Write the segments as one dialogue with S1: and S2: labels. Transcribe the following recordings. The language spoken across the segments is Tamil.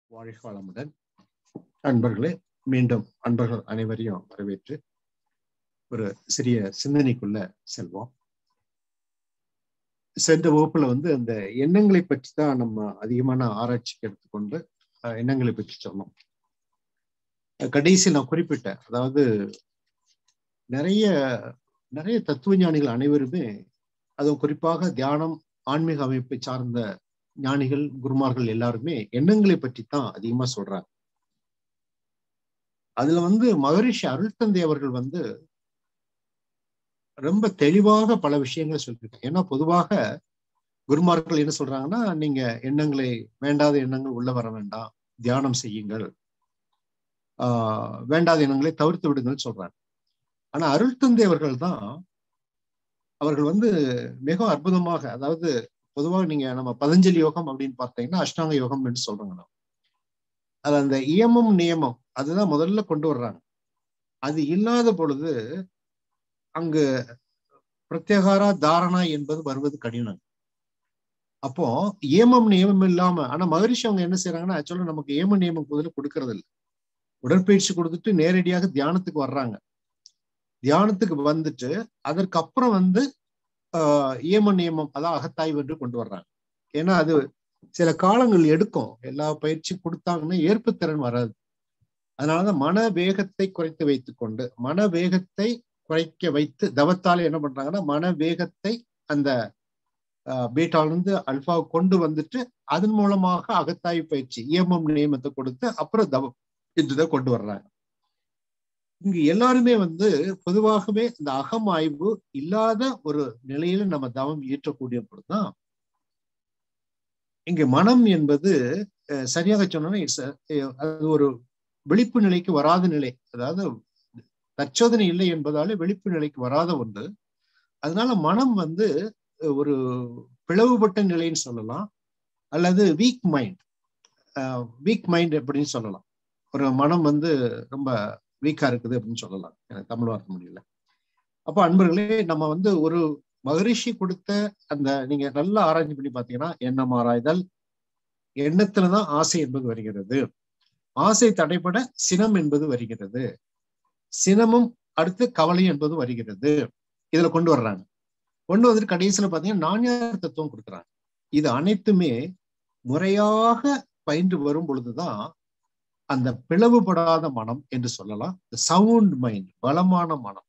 S1: வாழ்க வளமுடன் அன்பர்களே மீண்டும் அன்பர்கள் அனைவரையும் வரவேற்று ஒரு சிறிய சிந்தனைக்குள்ள செல்வோம் சென்ற வகுப்புல வந்து அந்த எண்ணங்களை பற்றி தான் நம்ம அதிகமான ஆராய்ச்சிக்கு எடுத்துக்கொண்டு அஹ், எண்ணங்களை பற்றி சொன்னோம் அஹ், கடைசி நான் குறிப்பிட்டேன் அதாவது நிறைய நிறைய தத்துவ ஞானிகள் அனைவருமே அதுவும் குறிப்பாக தியானம் ஆன்மீக அமைப்பை சார்ந்த ஞானிகள் குருமார்கள் எல்லாருமே எண்ணங்களை பற்றி தான் அதிகமா சொல்றாங்க அதுல வந்து மகரிஷி அருள் தந்தை அவர்கள் வந்து ரொம்ப தெளிவாக பல விஷயங்களை சொல்லியிருக்காங்க ஏன்னா பொதுவாக குருமார்கள் என்ன சொல்றாங்கன்னா நீங்க எண்ணங்களை வேண்டாத எண்ணங்கள் உள்ள வர வேண்டாம் தியானம் செய்யுங்கள் ஆஹ் வேண்டாத எண்ணங்களை தவிர்த்து விடுங்கள் சொல்றாங்க ஆனா அருள் தந்தை அவர்கள் தான் அவர்கள் வந்து மிக அற்புதமாக அதாவது பொதுவாக நீங்க நம்ம பதஞ்சலி யோகம் அப்படின்னு பார்த்தீங்கன்னா அஷ்டாங்க யோகம் என்று சொல்றாங்க நம்ம அது அந்த இயமம் நியமம் அதுதான் முதல்ல கொண்டு வர்றாங்க அது இல்லாத பொழுது அங்கு பிரத்யகாரா தாரணா என்பது வருவது கடினம் அப்போ ஏமம் நியமம் இல்லாம ஆனா மகரிஷி அவங்க என்ன செய்யறாங்கன்னா ஆக்சுவலா நமக்கு ஏம நியமம் முதல்ல கொடுக்கறது இல்லை உடற்பயிற்சி கொடுத்துட்டு நேரடியாக தியானத்துக்கு வர்றாங்க தியானத்துக்கு வந்துட்டு அதற்கப்புறம் வந்து ஆஹ் ஏம நியமம் அதான் அகத்தாய்வு என்று கொண்டு வர்றாங்க ஏன்னா அது சில காலங்கள் எடுக்கும் எல்லா பயிற்சி கொடுத்தாங்கன்னா ஏற்புத்திறன் வராது அதனாலதான் மன வேகத்தை குறைத்து வைத்துக் கொண்டு மன வேகத்தை குறைக்க வைத்து தவத்தால என்ன பண்றாங்கன்னா மன வேகத்தை அந்த பீட்டால இருந்து அல்பா கொண்டு வந்துட்டு அதன் மூலமாக அகத்தாய்வு பயிற்சி இயமம் நியமத்தை கொடுத்து அப்புறம் தவம் இதுதான் கொண்டு வர்றாங்க இங்கு எல்லாருமே வந்து பொதுவாகவே இந்த அகம் ஆய்வு இல்லாத ஒரு நிலையில நம்ம தவம் இயற்றக்கூடிய பொழுதுதான் இங்கு மனம் என்பது அஹ், சரியாக சொன்னோம்னா இட்ஸ் அது ஒரு விழிப்பு நிலைக்கு வராத நிலை அதாவது தற்சோதனை இல்லை என்பதாலே விழிப்பு நிலைக்கு வராத ஒன்று அதனால மனம் வந்து அஹ், ஒரு பிளவுபட்ட நிலைன்னு சொல்லலாம் அல்லது வீக் மைண்ட் வீக் மைண்ட் அப்படின்னு சொல்லலாம் ஒரு மனம் வந்து ரொம்ப வீக்கா இருக்குது அப்படின்னு சொல்லலாம் எனக்கு தமிழ் வார்த்தை முடியல அப்போ அன்பர்களே நம்ம வந்து ஒரு மகரிஷி கொடுத்த அந்த நீங்க நல்லா ஆராய்ச்சி பண்ணி பார்த்தீங்கன்னா எண்ணம் ஆராய்தல் எண்ணத்துலதான் ஆசை என்பது வருகிறது ஆசை தடைப்பட சினம் என்பது வருகிறது சினமும் அடுத்து கவலை என்பது வருகிறது இதுல கொண்டு வர்றாங்க கொண்டு வந்துட்டு கடைசியில பாத்தீங்கன்னா நான்யார் தத்துவம் கொடுக்குறாங்க இது அனைத்துமே முறையாக பயின்று வரும் பொழுதுதான் அந்த பிளவுபடாத மனம் என்று சொல்லலாம் சவுண்ட் மைண்ட் பலமான மனம்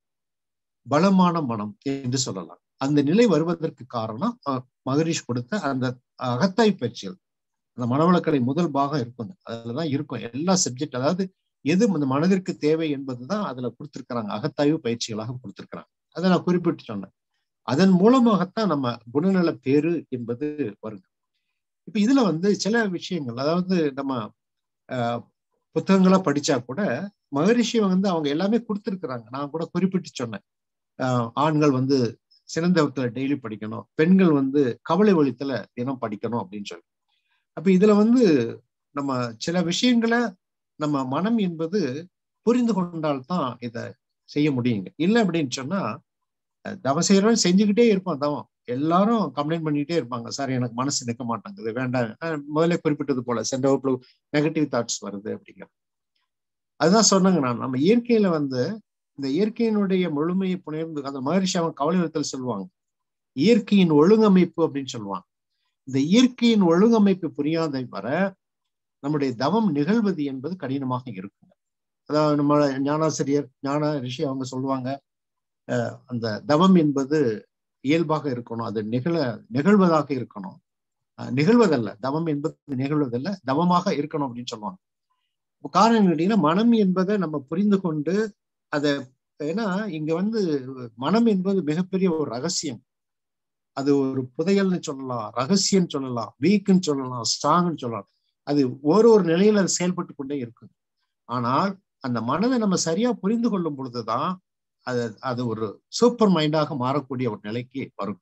S1: பலமான மனம் என்று சொல்லலாம் அந்த நிலை வருவதற்கு காரணம் அஹ், மகரிஷ் கொடுத்த அந்த அகத்தாய் பயிற்சிகள் அந்த மனவளக்கலை முதல் பாகம் இருக்கும் அதுலதான் இருக்கும் எல்லா சப்ஜெக்ட் அதாவது எது அந்த மனதிற்கு தேவை என்பதுதான் அதுல கொடுத்திருக்கிறாங்க அகத்தாய்வு பயிற்சிகளாக கொடுத்திருக்கிறாங்க அதை நான் குறிப்பிட்டு சொன்னேன் அதன் மூலமாகத்தான் நம்ம குணநல பேரு என்பது வருது இப்ப இதுல வந்து சில விஷயங்கள் அதாவது நம்ம ஆஹ், புத்தகங்களா படிச்சா கூட மகரிஷி வந்து அவங்க எல்லாமே கொடுத்திருக்கிறாங்க நான் கூட குறிப்பிட்டு சொன்னேன் ஆஹ், ஆண்கள் வந்து சிறந்தவத்துல டெய்லி படிக்கணும் பெண்கள் வந்து கவலை ஒழித்தல தினம் படிக்கணும் அப்படின்னு சொல்லி அப்ப இதுல வந்து நம்ம சில விஷயங்களை நம்ம மனம் என்பது புரிந்து கொண்டால்தான் இதை செய்ய முடியுங்க இல்லை அப்படின்னு சொன்னா அஹ், தவம் செய்யறவன் செஞ்சுக்கிட்டே இருப்பான் தவம் எல்லாரும் கம்ப்ளைண்ட் பண்ணிக்கிட்டே இருப்பாங்க சார் எனக்கு மனசு நிற்க மாட்டேங்குது வேண்டாம் அஹ், முதல்ல குறிப்பிட்டது போல சென்ற வகுப்புல நெகட்டிவ் தாட்ஸ் வருது அப்படிங்கிற அதுதான் சொன்னாங்க நான் நம்ம இயற்கையில வந்து இந்த இயற்கையினுடைய முழுமையை புணர்ந்து அந்த மகரிஷி அவன் கவலை விதத்தில் சொல்லுவாங்க இயற்கையின் ஒழுங்கமைப்பு அப்படின்னு சொல்லுவாங்க இந்த இயற்கையின் ஒழுங்கமைப்பு புரியாத வர நம்முடைய தவம் நிகழ்வது என்பது கடினமாக இருக்குங்க அதாவது நம்ம ஞானாசிரியர் ஞான ரிஷி அவங்க சொல்லுவாங்க அஹ், அந்த தவம் என்பது இயல்பாக இருக்கணும் அது நிகழ நிகழ்வதாக இருக்கணும் அஹ், நிகழ்வதல்ல தவம் என்பது நிகழ்வதல்ல தவமாக இருக்கணும் அப்படின்னு சொல்லுவாங்க இப்ப காரணம் கேட்டீங்கன்னா மனம் என்பதை நம்ம புரிந்து கொண்டு அதை ஏன்னா இங்க வந்து மனம் என்பது மிகப்பெரிய ஒரு ரகசியம் அது ஒரு புதையல்னு சொல்லலாம் ரகசியம் சொல்லலாம் வீக்குன்னு சொல்லலாம் ஸ்ட்ராங்னு சொல்லலாம் அது ஒரு ஒரு நிலையில அது செயல்பட்டு கொண்டே இருக்கும் ஆனால் அந்த மனதை நம்ம சரியா புரிந்து கொள்ளும் பொழுதுதான் அது அது ஒரு சூப்பர் மைண்டாக மாறக்கூடிய ஒரு நிலைக்கு வரும்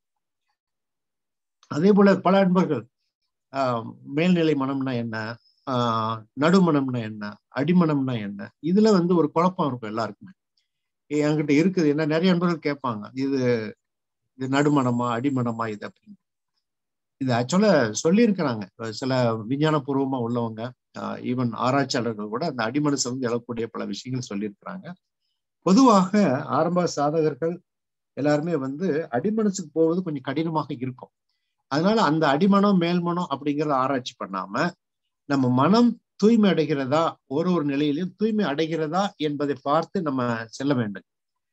S1: அதே போல பல அன்பர்கள் ஆஹ் மேல்நிலை மனம்னா என்ன ஆஹ் நடுமணம்னா என்ன அடிமணம்னா என்ன இதுல வந்து ஒரு குழப்பம் இருக்கும் எல்லாருக்குமே ஏ, என்கிட்ட இருக்குது என்ன நிறைய அன்பர்கள் கேட்பாங்க இது இது நடுமணமா அடிமணமா இது அப்படின்னு இது ஆக்சுவலா சொல்லியிருக்கிறாங்க சில விஞ்ஞானபூர்வமா உள்ளவங்க ஈவன் ஆராய்ச்சியாளர்கள் கூட அந்த அடிமனசு வந்து எழக்கூடிய பல விஷயங்கள் சொல்லியிருக்கிறாங்க பொதுவாக ஆரம்ப சாதகர்கள் எல்லாருமே வந்து அடிமனசுக்கு போவது கொஞ்சம் கடினமாக இருக்கும் அதனால அந்த அடிமனம் மேல்மனம் அப்படிங்கிறத ஆராய்ச்சி பண்ணாம நம்ம மனம் தூய்மை அடைகிறதா ஒரு ஒரு நிலையிலும் தூய்மை அடைகிறதா என்பதை பார்த்து நம்ம செல்ல வேண்டும்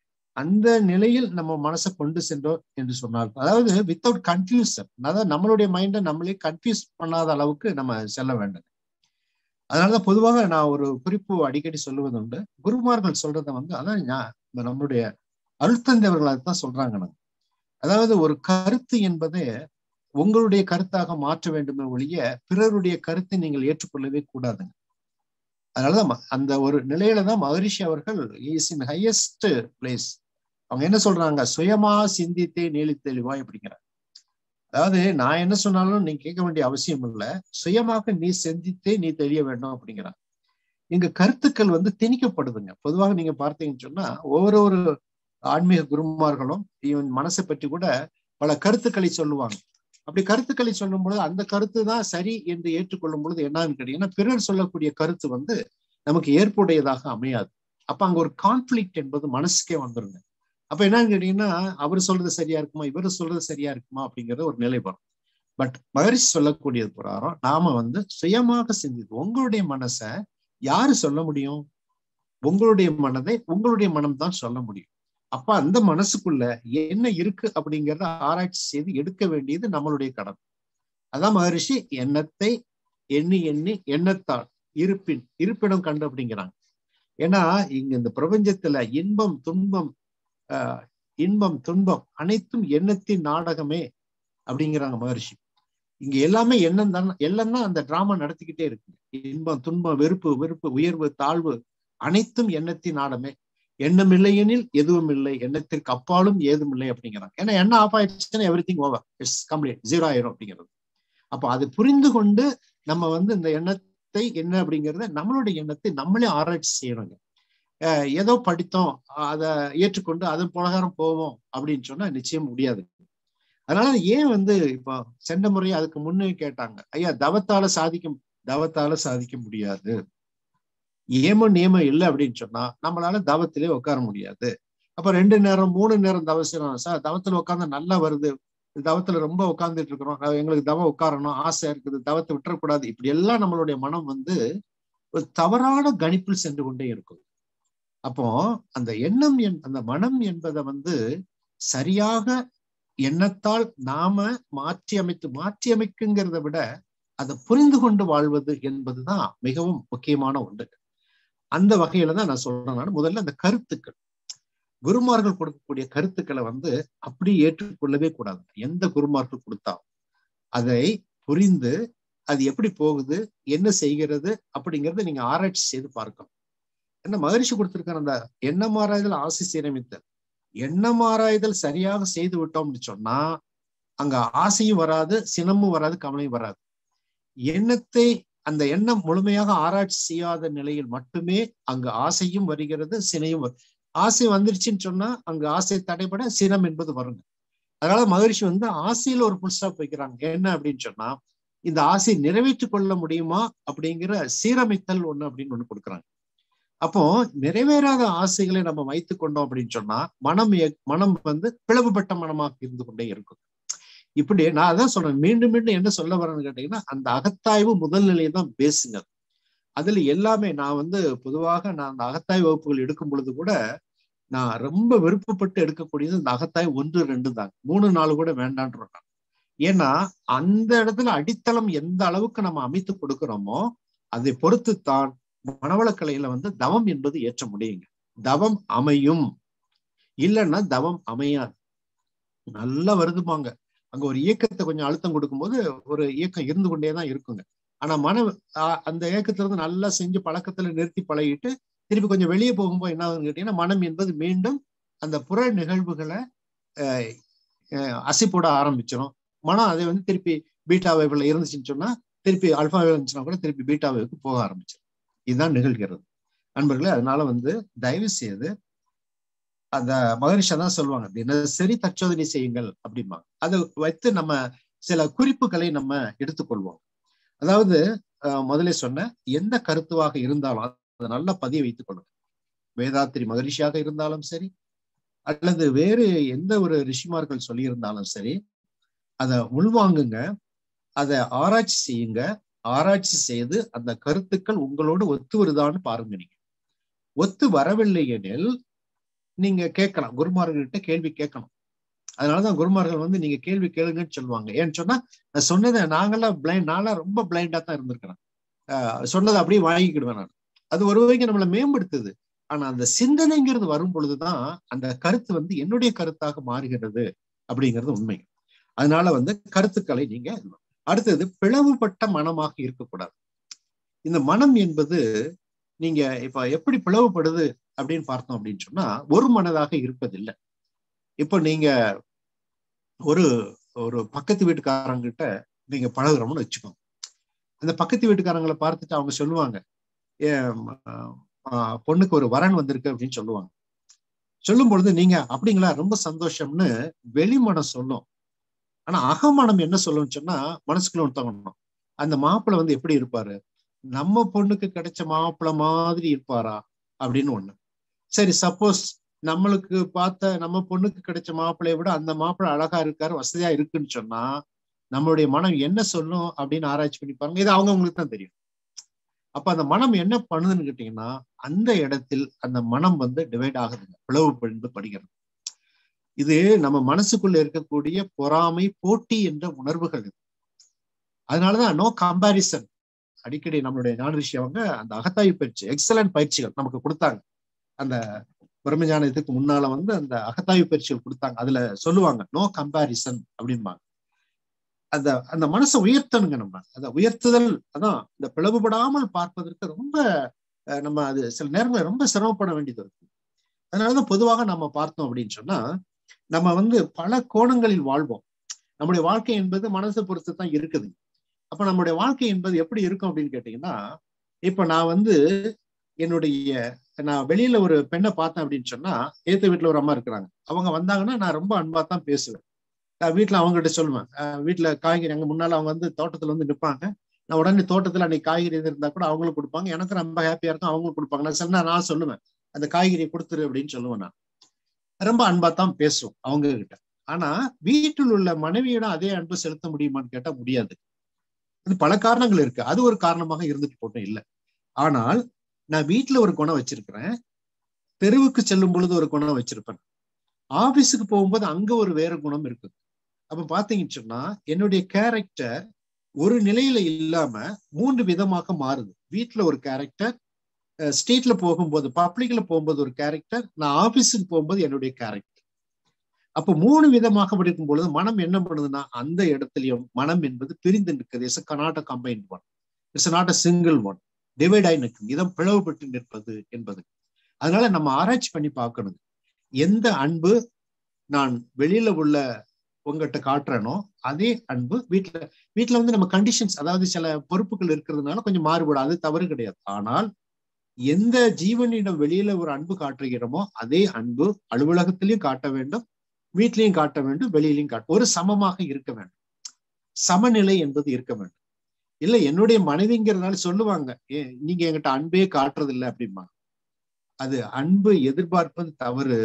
S1: அந்த நிலையில் நம்ம மனசை கொண்டு சென்றோம் என்று சொன்னால் அதாவது வித்தவுட் கன்ஃபியூசன் அதாவது நம்மளுடைய மைண்டை நம்மளே கன்ஃபியூஸ் பண்ணாத அளவுக்கு நம்ம செல்ல வேண்டும் அதனாலதான் பொதுவாக நான் ஒரு குறிப்பு அடிக்கடி சொல்லுவது உண்டு குருமார்கள் சொல்றத வந்து அதான் நம்மளுடைய அருள்தந்தவர்கள் அதுதான் சொல்றாங்க நாங்க அதாவது ஒரு கருத்து என்பது உங்களுடைய கருத்தாக மாற்ற வேண்டுமே ஒழிய பிறருடைய கருத்தை நீங்கள் ஏற்றுக்கொள்ளவே கூடாதுங்க அதனாலதான் அந்த ஒரு நிலையில தான் மகரிஷி அவர்கள் இஸ் இன் ஹையஸ்ட் பிளேஸ் அவங்க என்ன சொல்றாங்க சுயமா சிந்தித்தே நீளி தெளிவாய் அப்படிங்கிறாங்க அதாவது நான் என்ன சொன்னாலும் நீ கேட்க வேண்டிய அவசியம் இல்லை சுயமாக நீ சிந்தித்தே நீ தெரிய வேண்டும் அப்படிங்கிறாங்க இங்க கருத்துக்கள் வந்து திணிக்கப்படுதுங்க பொதுவாக நீங்க பார்த்தீங்கன்னு சொன்னா ஒவ்வொரு ஒரு ஆன்மீக குருமார்களும் இவன் மனசை பற்றி கூட பல கருத்துக்களை சொல்லுவாங்க அப்படி கருத்துக்களை சொல்லும் பொழுது அந்த கருத்து தான் சரி என்று ஏற்றுக்கொள்ளும் பொழுது என்னன்னு கேட்டீங்கன்னா பிறர் சொல்லக்கூடிய கருத்து வந்து நமக்கு ஏற்புடையதாக அமையாது அப்ப அங்க ஒரு கான்ஃபிளிக்ட் என்பது மனசுக்கே வந்துருங்க அப்ப என்னன்னு கேட்டீங்கன்னா அவர் சொல்றது சரியா இருக்குமா இவர் சொல்றது சரியா இருக்குமா அப்படிங்கறது ஒரு நிலை வரும் பட் மகரிஷி சொல்லக்கூடியது பிரகாரம் நாம வந்து சுயமாக சிந்தித்து உங்களுடைய மனசை யாரு சொல்ல முடியும் உங்களுடைய மனதை உங்களுடைய மனம் தான் சொல்ல முடியும் அப்ப அந்த மனசுக்குள்ள என்ன இருக்கு அப்படிங்கிறத ஆராய்ச்சி செய்து எடுக்க வேண்டியது நம்மளுடைய கடமை அதான் மகரிஷி எண்ணத்தை எண்ணி எண்ணி எண்ணத்தால் இருப்பின் இருப்பிடம் கண்டு அப்படிங்கிறாங்க ஏன்னா இங்க இந்த பிரபஞ்சத்துல இன்பம் துன்பம் ஆஹ் இன்பம் துன்பம் அனைத்தும் எண்ணத்தின் நாடகமே அப்படிங்கிறாங்க மகர்ஷி இங்க எல்லாமே எண்ணம் தான் எல்லாம் தான் அந்த டிராமா நடத்திக்கிட்டே இருக்கு இன்பம் துன்பம் வெறுப்பு வெறுப்பு உயர்வு தாழ்வு அனைத்தும் எண்ணத்தின் நாடமே எண்ணம் இல்லையெனில் எதுவும் இல்லை எண்ணத்திற்கு அப்பாலும் ஏதும் இல்லை அப்படிங்கிறாங்க ஏன்னா எண்ணம் ஆஃப் ஆயிடுச்சுன்னா everything over it's complete zero ஆயிரும் அப்படிங்கிறது அப்போ அது புரிந்து கொண்டு நம்ம வந்து இந்த எண்ணத்தை என்ன அப்படிங்கிறத நம்மளுடைய எண்ணத்தை நம்மளே ஆராய்ச்சி செய்யணுங்க ஏதோ படித்தோம் அதை ஏற்றுக்கொண்டு அதன் பிரகாரம் போவோம் அப்படின்னு சொன்னா நிச்சயம் முடியாது அதனால ஏன் வந்து இப்போ சென்ற முறை அதுக்கு முன்னே கேட்டாங்க ஐயா தவத்தால சாதிக்க தவத்தால சாதிக்க முடியாது ஏம நியமம் இல்லை அப்படின்னு சொன்னா நம்மளால தவத்திலே உட்கார முடியாது அப்ப ரெண்டு நேரம் மூணு நேரம் தவம் செய்யணும் சார் தவத்துல உட்காந்து நல்லா வருது தவத்துல ரொம்ப உட்கார்ந்துட்டு இருக்கிறோம் எங்களுக்கு தவம் உட்காரணும் ஆசை இருக்குது தவத்தை விட்டுறக்கூடாது இப்படி எல்லாம் நம்மளுடைய மனம் வந்து ஒரு தவறான கணிப்பில் சென்று கொண்டே இருக்கும் அப்போ அந்த எண்ணம் என் அந்த மனம் என்பதை வந்து சரியாக எண்ணத்தால் நாம மாற்றி அமைத்து மாற்றி அமைக்குங்கிறத விட அதை புரிந்து கொண்டு வாழ்வது என்பதுதான் மிகவும் முக்கியமான ஒன்று அந்த வகையில தான் நான் சொல்றேன் நான் முதல்ல அந்த கருத்துக்கள் குருமார்கள் கொடுக்கக்கூடிய கருத்துக்களை வந்து அப்படி ஏற்றுக்கொள்ளவே கூடாது எந்த குருமார்கள் கொடுத்தாலும் அதை புரிந்து அது எப்படி போகுது என்ன செய்கிறது அப்படிங்கறத நீங்க ஆராய்ச்சி செய்து பார்க்கணும் என்ன மகரிஷி கொடுத்திருக்கிற அந்த எண்ணம் ஆராய்தல் ஆசை சீரமைத்தல் எண்ணம் ஆராய்தல் சரியாக செய்து விட்டோம்னு சொன்னா அங்க ஆசையும் வராது சினமும் வராது கவலையும் வராது எண்ணத்தை அந்த எண்ணம் முழுமையாக ஆராய்ச்சி செய்யாத நிலையில் மட்டுமே அங்கு ஆசையும் வருகிறது சினையும் ஆசை வந்துருச்சுன்னு சொன்னா அங்கு ஆசை தடைபட சினம் என்பது வருங்க அதனால மகரிஷி வந்து ஆசையில ஒரு புல் ஸ்டாப் வைக்கிறாங்க என்ன அப்படின்னு சொன்னா இந்த ஆசை நிறைவேற்றிக் கொள்ள முடியுமா அப்படிங்கிற சீரமைத்தல் ஒண்ணு அப்படின்னு ஒண்ணு கொடுக்குறாங்க அப்போ நிறைவேறாத ஆசைகளை நம்ம வைத்து கொண்டோம் அப்படின்னு சொன்னா மனம் மனம் வந்து பிளவுபட்ட மனமாக இருந்து கொண்டே இருக்கும் இப்படி நான் அதான் சொல்றேன் மீண்டும் மீண்டும் என்ன சொல்ல வரேன்னு கேட்டீங்கன்னா அந்த அகத்தாய்வு முதல் நிலையை தான் பேசுங்க அதுல எல்லாமே நான் வந்து பொதுவாக நான் அந்த அகத்தாய் வகுப்புகள் எடுக்கும் பொழுது கூட நான் ரொம்ப விருப்பப்பட்டு எடுக்கக்கூடியது இந்த அகத்தாய் ஒன்று ரெண்டு தான் மூணு நாலு கூட வேண்டான்றேன் ஏன்னா அந்த இடத்துல அடித்தளம் எந்த அளவுக்கு நம்ம அமைத்து கொடுக்கிறோமோ அதை பொறுத்துத்தான் மனவளக்கலையில வந்து தவம் என்பது ஏற்ற முடியுங்க தவம் அமையும் இல்லைன்னா தவம் அமையாது நல்லா வருதுமாங்க அங்க ஒரு இயக்கத்தை கொஞ்சம் அழுத்தம் கொடுக்கும்போது ஒரு இயக்கம் இருந்து கொண்டேதான் இருக்குங்க ஆனா மன அந்த இயக்கத்துல இருந்து நல்லா செஞ்சு பழக்கத்துல நிறுத்தி பழகிட்டு திருப்பி கொஞ்சம் வெளியே போகும்போது என்ன ஆகுதுன்னு கேட்டீங்கன்னா மனம் என்பது மீண்டும் அந்த புற நிகழ்வுகளை அசி போட ஆரம்பிச்சிடும் மனம் அதை வந்து திருப்பி பீட்டா வைப்ல இருந்துச்சுன்னு சொன்னா திருப்பி அல்பா இருந்துச்சுன்னா கூட திருப்பி பீட்டா வைவுக்கு போக ஆரம்பிச்சிடும் இதுதான் நிகழ்கிறது நண்பர்களே அதனால வந்து தயவு செய்து அந்த மகரிஷா தான் சொல்லுவாங்க தினசரி தற்சோதனை செய்யுங்கள் அப்படிம்பாங்க அதை வைத்து நம்ம சில குறிப்புகளை நம்ம எடுத்துக்கொள்வோம் அதாவது முதலே சொன்ன எந்த கருத்துவாக இருந்தாலும் அதை நல்லா பதிய வைத்துக் கொள்ளுங்க வேதாத்திரி மகரிஷியாக இருந்தாலும் சரி அல்லது வேறு எந்த ஒரு ரிஷிமார்கள் சொல்லியிருந்தாலும் சரி அதை உள்வாங்குங்க அதை ஆராய்ச்சி செய்யுங்க ஆராய்ச்சி செய்து அந்த கருத்துக்கள் உங்களோடு ஒத்து வருதான்னு பாருங்க நீங்க ஒத்து வரவில்லை எனில் நீங்க கேட்கலாம் குருமார்கள்கிட்ட கேள்வி கேட்கணும் அதனாலதான் குருமார்கள் வந்து நீங்க கேள்வி கேளுங்கன்னு சொல்லுவாங்க ஏன்னு சொன்னா நான் சொன்னதை நாங்கெல்லாம் பிளைண்ட் நான்லாம் ரொம்ப பிளைண்டா தான் இருந்திருக்கிறேன் சொன்னதை அப்படியே வாங்கிக்கிடுவேன் நான் அது ஒரு வகைக்கு நம்மளை மேம்படுத்துது ஆனா அந்த சிந்தனைங்கிறது வரும் பொழுதுதான் அந்த கருத்து வந்து என்னுடைய கருத்தாக மாறுகிறது அப்படிங்கிறது உண்மை அதனால வந்து கருத்துக்களை நீங்க அடுத்தது பிளவுபட்ட மனமாக இருக்கக்கூடாது இந்த மனம் என்பது நீங்க இப்ப எப்படி பிளவுபடுது அப்படின்னு பார்த்தோம் அப்படின்னு சொன்னா ஒரு மனதாக இருப்பதில்லை இப்போ நீங்க ஒரு ஒரு பக்கத்து வீட்டுக்காரங்கிட்ட நீங்க பழகுறோம்னு வச்சுக்கோங்க அந்த பக்கத்து வீட்டுக்காரங்களை பார்த்துட்டு அவங்க சொல்லுவாங்க பொண்ணுக்கு ஒரு வரன் வந்திருக்கு அப்படின்னு சொல்லுவாங்க சொல்லும் பொழுது நீங்க அப்படிங்களா ரொம்ப சந்தோஷம்னு வெளிமனம் சொல்லும் ஆனா அகமனம் என்ன சொல்லும்னு சொன்னா மனசுக்குள்ள ஒன்று தோணணும் அந்த மாப்பிள்ளை வந்து எப்படி இருப்பாரு நம்ம பொண்ணுக்கு கிடைச்ச மாப்பிள்ளை மாதிரி இருப்பாரா அப்படின்னு ஒண்ணு சரி சப்போஸ் நம்மளுக்கு பார்த்த நம்ம பொண்ணுக்கு கிடைச்ச மாப்பிள்ளைய விட அந்த மாப்பிள்ளை அழகா இருக்காரு வசதியா இருக்குன்னு சொன்னா நம்மளுடைய மனம் என்ன சொல்லும் அப்படின்னு ஆராய்ச்சி பண்ணி பாருங்க இது அவங்கவுங்களுக்கு தான் தெரியும் அப்ப அந்த மனம் என்ன பண்ணுதுன்னு கேட்டீங்கன்னா அந்த இடத்தில் அந்த மனம் வந்து டிவைட் ஆகுதுங்க பிளவு பின்பு படுகிறது இது நம்ம மனசுக்குள்ள இருக்கக்கூடிய பொறாமை போட்டி என்ற உணர்வுகள் இது அதனாலதான் நோ கம்பாரிசன் அடிக்கடி நம்மளுடைய ஞானரிஷி அவங்க அந்த அகத்தாய்வு பயிற்சி எக்ஸலன்ட் பயிற்சிகள் நமக்கு கொடுத்தாங்க அந்த பிரம்மஞானத்துக்கு முன்னால வந்து அந்த அகத்தாய்வு பயிற்சிகள் கொடுத்தாங்க அதுல சொல்லுவாங்க நோ கம்பாரிசன் அப்படிம்பாங்க அந்த அந்த மனசை உயர்த்தணுங்க நம்ம அதை உயர்த்துதல் அதான் இந்த பிளவுபடாமல் பார்ப்பதற்கு ரொம்ப நம்ம அது சில நேரங்களில் ரொம்ப சிரமப்பட வேண்டியது இருக்கு அதனாலதான் பொதுவாக நம்ம பார்த்தோம் அப்படின்னு சொன்னா நம்ம வந்து பல கோணங்களில் வாழ்வோம் நம்முடைய வாழ்க்கை என்பது மனசை பொறுத்து தான் இருக்குது அப்ப நம்முடைய வாழ்க்கை என்பது எப்படி இருக்கும் அப்படின்னு கேட்டீங்கன்னா இப்ப நான் வந்து என்னுடைய நான் வெளியில ஒரு பெண்ணை பார்த்தேன் அப்படின்னு சொன்னா ஏத்த வீட்டுல ஒரு அம்மா இருக்கிறாங்க அவங்க வந்தாங்கன்னா நான் ரொம்ப அன்பா தான் பேசுவேன் நான் வீட்டுல அவங்ககிட்ட சொல்லுவேன் வீட்டுல காய்கறி அங்க முன்னால அவங்க வந்து தோட்டத்துல வந்து நிற்பாங்க நான் உடனே தோட்டத்துல அன்னைக்கு காய்கறி இருந்தா கூட அவங்களும் கொடுப்பாங்க எனக்கு ரொம்ப ஹாப்பியா இருக்கும் அவங்களும் கொடுப்பாங்க நான் சொன்னா நான் சொல்லுவேன் அந்த காய்கறியை கொடுத்துரு அப்படின்னு சொல்லுவேன் நான் ரொம்ப அன்பா தான் பேசுவோம் அவங்க கிட்ட ஆனா வீட்டில் உள்ள மனைவியிடம் அதே அன்பு செலுத்த முடியுமான்னு கேட்டா முடியாது அது பல காரணங்கள் இருக்கு அது ஒரு காரணமாக இருந்துட்டு போட்டோம் இல்லை ஆனால் நான் வீட்டுல ஒரு குணம் வச்சிருக்கிறேன் தெருவுக்கு செல்லும் பொழுது ஒரு குணம் வச்சிருப்பேன் ஆபீஸுக்கு போகும்போது அங்க ஒரு வேற குணம் இருக்கு அப்ப பாத்தீங்கன்னு சொன்னா என்னுடைய கேரக்டர் ஒரு நிலையில இல்லாம மூன்று விதமாக மாறுது வீட்டுல ஒரு கேரக்டர் ஸ்ட்ரீட்ல போகும்போது பப்ளிக்ல போகும்போது ஒரு கேரக்டர் நான் ஆபீஸுக்கு போகும்போது என்னுடைய கேரக்டர் அப்ப மூணு விதமாக படிக்கும் பொழுது மனம் என்ன பண்ணுதுன்னா அந்த இடத்துலயும் மனம் என்பது பிரிந்து நிற்குது it's cannot combined one it's not a single one divide ஆகி நிற்கும் இதம் பிளவுபட்டு நிற்பது என்பது அதனால நம்ம ஆராய்ச்சி பண்ணி பார்க்கணும் எந்த அன்பு நான் வெளியில உள்ள உங்ககிட்ட காட்டுறேனோ அதே அன்பு வீட்டுல வீட்டுல வந்து நம்ம கண்டிஷன்ஸ் அதாவது சில பொறுப்புகள் இருக்கிறதுனால கொஞ்சம் மாறுபடும் அது தவறு கிடையாது ஆனால் எந்த ஜீவனிடம் வெளியில ஒரு அன்பு காட்டுகிறோமோ அதே அன்பு அலுவலகத்திலையும் காட்ட வேண்டும் வீட்லயும் காட்ட வேண்டும் வெளியிலையும் காட்ட ஒரு சமமாக இருக்க வேண்டும் சமநிலை என்பது இருக்க வேண்டும் இல்ல என்னுடைய மனைவிங்கிறதுனால சொல்லுவாங்க ஏ நீங்க என்கிட்ட அன்பே காட்டுறது இல்லை அப்படிமா அது அன்பு எதிர்பார்ப்பது தவறு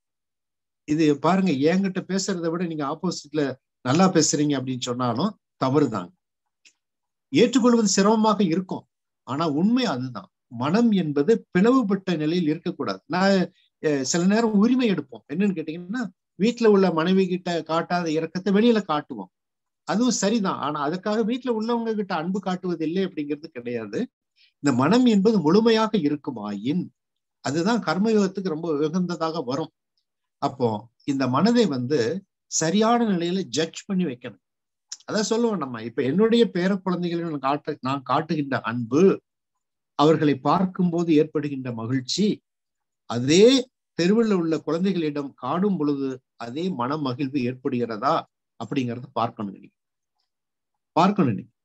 S1: இது பாருங்க என்கிட்ட பேசுறதை விட நீங்க ஆப்போசிட்ல நல்லா பேசுறீங்க அப்படின்னு சொன்னாலும் தவறுதாங்க ஏற்றுக்கொள்வது சிரமமாக இருக்கும் ஆனா உண்மை அதுதான் மனம் என்பது பிளவுபட்ட நிலையில் இருக்கக்கூடாது நான் சில நேரம் உரிமை எடுப்போம் என்னன்னு கேட்டீங்கன்னா வீட்டுல உள்ள மனைவி கிட்ட காட்டாத இறக்கத்தை வெளியில காட்டுவோம் அதுவும் சரிதான் ஆனா அதுக்காக வீட்டுல உள்ளவங்க கிட்ட அன்பு காட்டுவது இல்லை அப்படிங்கிறது கிடையாது இந்த மனம் என்பது முழுமையாக இருக்குமாயின் அதுதான் கர்மயோகத்துக்கு ரொம்ப உகந்ததாக வரும் அப்போ இந்த மனதை வந்து சரியான நிலையில ஜட்ஜ் பண்ணி வைக்கணும் அதான் சொல்லுவோம் நம்ம இப்ப என்னுடைய பேர குழந்தைகளிடம் காட்ட நான் காட்டுகின்ற அன்பு அவர்களை பார்க்கும்போது ஏற்படுகின்ற மகிழ்ச்சி அதே தெருவில் உள்ள குழந்தைகளிடம் காணும் பொழுது அதே மன மகிழ்வு ஏற்படுகிறதா அப்படிங்கறத பார்க்கணும் நீங்க பார்க்கணும் நீங்க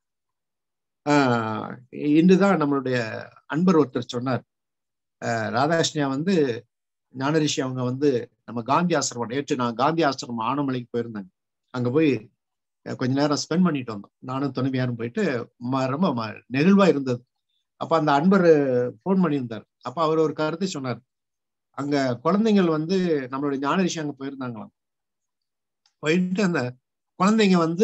S1: ஆஹ் இன்றுதான் நம்மளுடைய அன்பர் ஒருத்தர் சொன்னார் ராதாகிருஷ்ணியா வந்து ஞானரிஷி அவங்க வந்து நம்ம காந்தி ஆசிரமம் நேற்று நான் காந்தி ஆசிரமம் ஆனமலைக்கு போயிருந்தேங்க அங்க போய் கொஞ்ச நேரம் ஸ்பெண்ட் பண்ணிட்டு வந்தோம் நானும் துணைவியாரும் போயிட்டு ரொம்ப நெகிழ்வா இருந்தது அப்ப அந்த அன்பர் ஃபோன் பண்ணியிருந்தார் அப்ப அவர் ஒரு கருத்து சொன்னார் அங்க குழந்தைங்கள் வந்து நம்மளுடைய ஞானரிஷி அங்க போயிருந்தாங்களாம் போயிட்டு அந்த குழந்தைங்க வந்து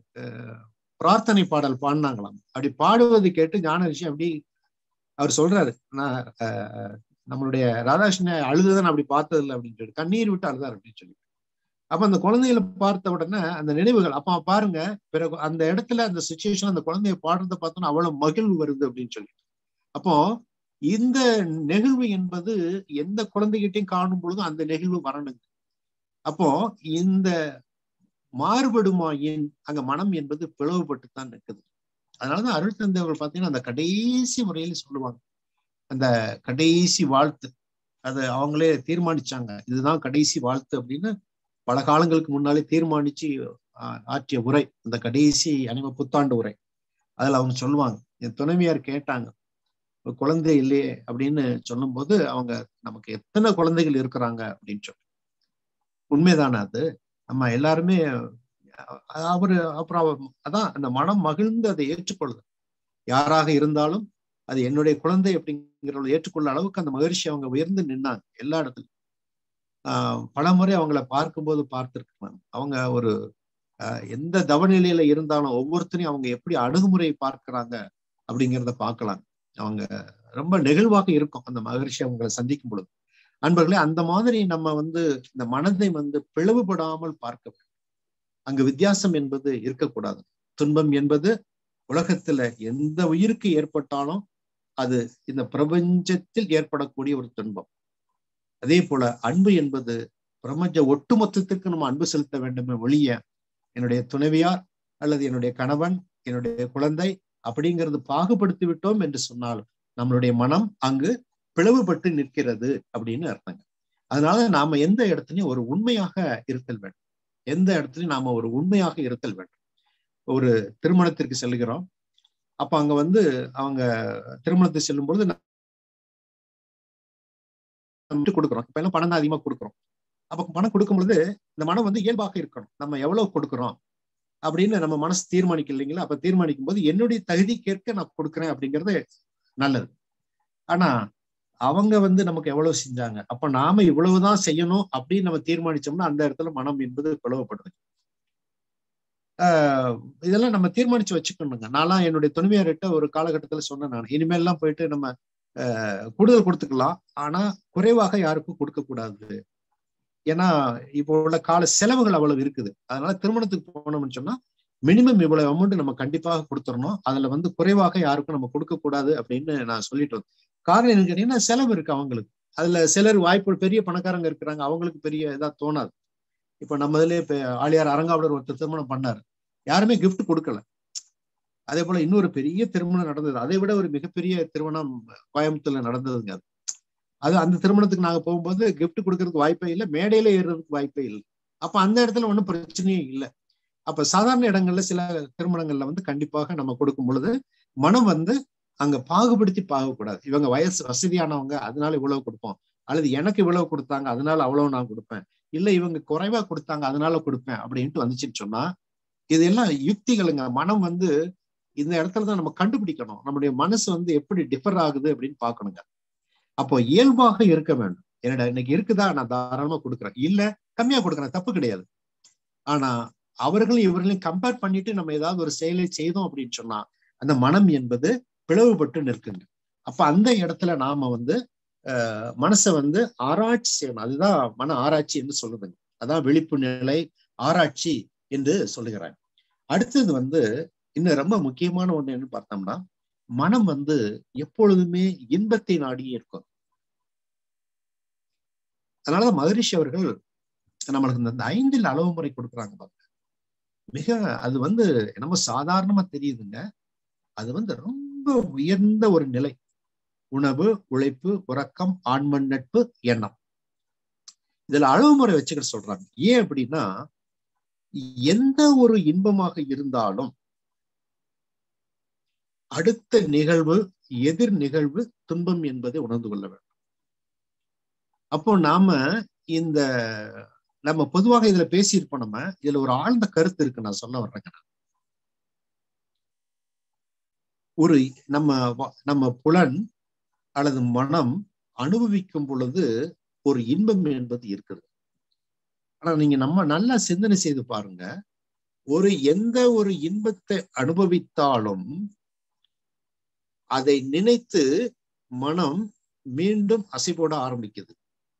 S1: பிரார்த்தனை பாடல் பாடினாங்களாம் அப்படி பாடுவது கேட்டு ஞானரிஷி அப்படி அவர் சொல்றாரு நான் நம்மளுடைய ராதாகிருஷ்ணன் அழுதுதான் அப்படி பார்த்தது இல்லை அப்படின்னு சொல்லி கண்ணீர் விட்டு அழுதார் அப்படின்னு சொல்லி அப்ப அந்த குழந்தைகளை பார்த்த உடனே அந்த நினைவுகள் அப்ப பாருங்க பிறகு அந்த இடத்துல அந்த சுச்சுவேஷன் அந்த குழந்தைய பாடுறத பார்த்தோன்னா அவ்வளவு மகிழ்வு வருது அப்படின்னு சொல்லி அப்போ இந்த நெகிழ்வு என்பது எந்த குழந்தைகிட்டையும் காணும் பொழுதும் அந்த நெகிழ்வு வரணுங்க அப்போ இந்த மாறுபடுமாயின் அங்க மனம் என்பது பிளவுபட்டு தான் நிற்குது அதனாலதான் அருள் தந்தையவர்கள் பார்த்தீங்கன்னா அந்த கடைசி முறையில சொல்லுவாங்க அந்த கடைசி வாழ்த்து அது அவங்களே தீர்மானிச்சாங்க இதுதான் கடைசி வாழ்த்து அப்படின்னு பல காலங்களுக்கு முன்னாலே தீர்மானிச்சு ஆற்றிய உரை அந்த கடைசி அனிம புத்தாண்டு உரை அதுல அவங்க சொல்லுவாங்க என் துணைவியார் கேட்டாங்க ஒரு குழந்தை இல்லையே அப்படின்னு சொல்லும்போது அவங்க நமக்கு எத்தனை குழந்தைகள் இருக்கிறாங்க அப்படின்னு சொல்லி உண்மைதானே அது நம்ம எல்லாருமே அவரு அப்புறம் அதான் அந்த மனம் மகிழ்ந்து அதை ஏற்றுக்கொள்ளுது யாராக இருந்தாலும் அது என்னுடைய குழந்தை அப்படிங்கிறத ஏற்றுக்கொள்ள அளவுக்கு அந்த மகிழ்ச்சி அவங்க உயர்ந்து நின்னாங்க எல்லா இடத்துலயும் ஆஹ் பல முறை அவங்கள பார்க்கும்போது பார்த்திருக்கிறேன் அவங்க ஒரு எந்த தவநிலையில இருந்தாலும் ஒவ்வொருத்தரையும் அவங்க எப்படி அணுகுமுறை பார்க்கிறாங்க அப்படிங்கிறத பார்க்கலாம் அவங்க ரொம்ப நெகிழ்வாக இருக்கும் அந்த மகிழ்ச்சி அவங்களை சந்திக்கும் பொழுது அன்பர்களே அந்த மாதிரி நம்ம வந்து இந்த மனதை வந்து பிளவுபடாமல் பார்க்க வேண்டும் அங்கு வித்தியாசம் என்பது இருக்கக்கூடாது துன்பம் என்பது உலகத்துல எந்த உயிருக்கு ஏற்பட்டாலும் அது இந்த பிரபஞ்சத்தில் ஏற்படக்கூடிய ஒரு துன்பம் அதே போல அன்பு என்பது பிரபஞ்ச ஒட்டுமொத்தத்திற்கு நம்ம அன்பு செலுத்த வேண்டுமே ஒழிய என்னுடைய துணைவியார் அல்லது என்னுடைய கணவன் என்னுடைய குழந்தை அப்படிங்கிறது பாகுபடுத்தி விட்டோம் என்று சொன்னாலும் நம்மளுடைய மனம் அங்கு பிளவுபட்டு நிற்கிறது அப்படின்னு அர்த்தங்க அதனால நாம எந்த இடத்துலயும் ஒரு உண்மையாக இருத்தல் வேண்டும் எந்த இடத்துலயும் நாம ஒரு உண்மையாக இருத்தல் வேண்டும் ஒரு திருமணத்திற்கு செல்கிறோம் அப்ப அங்க வந்து அவங்க திருமணத்துக்கு செல்லும் பொழுது கொடுக்குறோம் இப்ப எல்லாம் பணம் தான் அதிகமா கொடுக்குறோம் அப்ப பணம் கொடுக்கும் பொழுது இந்த மனம் வந்து இயல்பாக இருக்கணும் நம்ம எவ்வளவு கொடுக்குறோம் அப்படின்னு நம்ம மனசு தீர்மானிக்க இல்லைங்களா அப்ப தீர்மானிக்கும் போது என்னுடைய தகுதிக்கேற்க நான் கொடுக்குறேன் அப்படிங்கிறது நல்லது ஆனா அவங்க வந்து நமக்கு எவ்வளவு செஞ்சாங்க அப்ப நாம இவ்வளவுதான் செய்யணும் அப்படின்னு நம்ம தீர்மானிச்சோம்னா அந்த இடத்துல மனம் என்பது பிளவுபடுது ஆஹ் இதெல்லாம் நம்ம தீர்மானிச்சு வச்சுக்கணுங்க நான்லாம் என்னுடைய துணைவியார்கிட்ட ஒரு காலகட்டத்துல சொன்னேன் நான் இனிமேல்லாம் போயிட்டு நம்ம ஆஹ் கூடுதல் கொடுத்துக்கலாம் ஆனா குறைவாக யாருக்கும் கொடுக்க கூடாது ஏன்னா இப்போ உள்ள கால செலவுகள் அவ்வளவு இருக்குது அதனால திருமணத்துக்கு போனோம்னு சொன்னா மினிமம் இவ்வளவு அமௌண்ட் நம்ம கண்டிப்பாக கொடுத்துடணும் அதுல வந்து குறைவாக யாருக்கும் நம்ம கொடுக்க கூடாது அப்படின்னு நான் சொல்லிட்டு வந்தேன் காரணம் என்னன்னு கேட்டீங்கன்னா செலவு இருக்கு அவங்களுக்கு அதுல சிலர் வாய்ப்பு பெரிய பணக்காரங்க இருக்கிறாங்க அவங்களுக்கு பெரிய இதா தோணாது இப்ப நம்ம இதுல இப்ப ஆளியார் அரங்காவலர் ஒருத்தர் திருமணம் பண்ணாரு யாருமே கிஃப்ட் கொடுக்கல அதே போல இன்னொரு பெரிய திருமணம் நடந்தது அதை விட ஒரு மிகப்பெரிய திருமணம் கோயம்புத்தூர்ல நடந்ததுங்க அது அது அந்த திருமணத்துக்கு நாங்க போகும்போது கிஃப்ட் கொடுக்கறதுக்கு வாய்ப்பே இல்லை மேடையில ஏறுறதுக்கு வாய்ப்பே இல்லை அப்ப அந்த இடத்துல ஒன்றும் பிரச்சனையே இல்லை அப்ப சாதாரண இடங்கள்ல சில திருமணங்கள்ல வந்து கண்டிப்பாக நம்ம கொடுக்கும் பொழுது மனம் வந்து அங்க பாகுபடுத்தி பார்க்கக்கூடாது இவங்க வயசு வசதியானவங்க அதனால இவ்வளவு கொடுப்போம் அல்லது எனக்கு இவ்வளவு கொடுத்தாங்க அதனால அவ்வளவு நான் கொடுப்பேன் இல்ல இவங்க குறைவா கொடுத்தாங்க அதனால கொடுப்பேன் அப்படின்ட்டு வந்துச்சுன்னு சொன்னா இதெல்லாம் யுக்திகளுங்க மனம் வந்து இந்த இடத்துலதான் நம்ம கண்டுபிடிக்கணும் நம்முடைய மனசு வந்து எப்படி டிஃபர் ஆகுது அப்படின்னு பாக்கணுங்க அப்போ இயல்பாக இருக்க வேண்டும் என்னடா இன்னைக்கு இருக்குதா நான் தாராளமா கொடுக்குறேன் இல்ல கம்மியா கொடுக்குறேன் தப்பு கிடையாது ஆனா அவர்களும் இவர்களையும் கம்பேர் பண்ணிட்டு நம்ம ஏதாவது ஒரு செயலை செய்தோம் அப்படின்னு சொன்னா அந்த மனம் என்பது பிளவுபட்டு நிற்குங்க அப்ப அந்த இடத்துல நாம வந்து அஹ் மனசை வந்து ஆராய்ச்சி செய்யணும் அதுதான் மன ஆராய்ச்சி என்று சொல்லுதுங்க அதான் விழிப்பு நிலை ஆராய்ச்சி என்று சொல்லுகிறாங்க அடுத்தது வந்து இன்னும் ரொம்ப முக்கியமான ஒண்ணு என்ன பார்த்தோம்னா மனம் வந்து எப்பொழுதுமே இன்பத்தை நாடியே இருக்கும் அதனாலதான் மகரிஷி அவர்கள் நம்மளுக்கு இந்த ஐந்தில் அளவு முறை கொடுக்குறாங்க பாருங்க மிக அது வந்து என்னமோ சாதாரணமா தெரியுதுங்க அது வந்து ரொம்ப உயர்ந்த ஒரு நிலை உணவு உழைப்பு உறக்கம் ஆண்மண் நட்பு எண்ணம் இதுல அளவு முறை வச்சுக்கிட்டு சொல்றாங்க ஏன் அப்படின்னா எந்த ஒரு இன்பமாக இருந்தாலும் அடுத்த நிகழ்வு எதிர் நிகழ்வு துன்பம் என்பதை உணர்ந்து கொள்ள வேண்டும் அப்போ நாம இந்த நம்ம பொதுவாக இதுல பேசியிருப்போம் நம்ம இதுல ஒரு ஆழ்ந்த கருத்து இருக்கு நான் சொல்ல வர்றேங்க ஒரு நம்ம நம்ம புலன் அல்லது மனம் அனுபவிக்கும் பொழுது ஒரு இன்பம் என்பது இருக்குது ஆனா நீங்க நம்ம நல்லா சிந்தனை செய்து பாருங்க ஒரு எந்த ஒரு இன்பத்தை அனுபவித்தாலும் அதை நினைத்து மனம் மீண்டும் அசை போட ஆரம்பிக்குது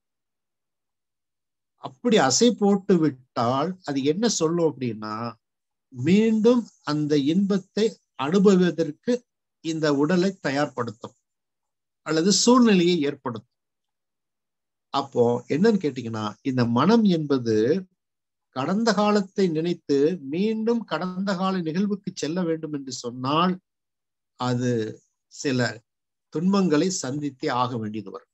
S1: அப்படி அசை போட்டு விட்டால் அது என்ன சொல்லும் அப்படின்னா மீண்டும் அந்த இன்பத்தை அனுபவிப்பதற்கு இந்த உடலை தயார்படுத்தும் அல்லது சூழ்நிலையை ஏற்படுத்தும் அப்போ என்னன்னு கேட்டீங்கன்னா இந்த மனம் என்பது கடந்த காலத்தை நினைத்து மீண்டும் கடந்த கால நிகழ்வுக்கு செல்ல வேண்டும் என்று சொன்னால் அது சில துன்பங்களை சந்தித்தே ஆக வேண்டியது வரும்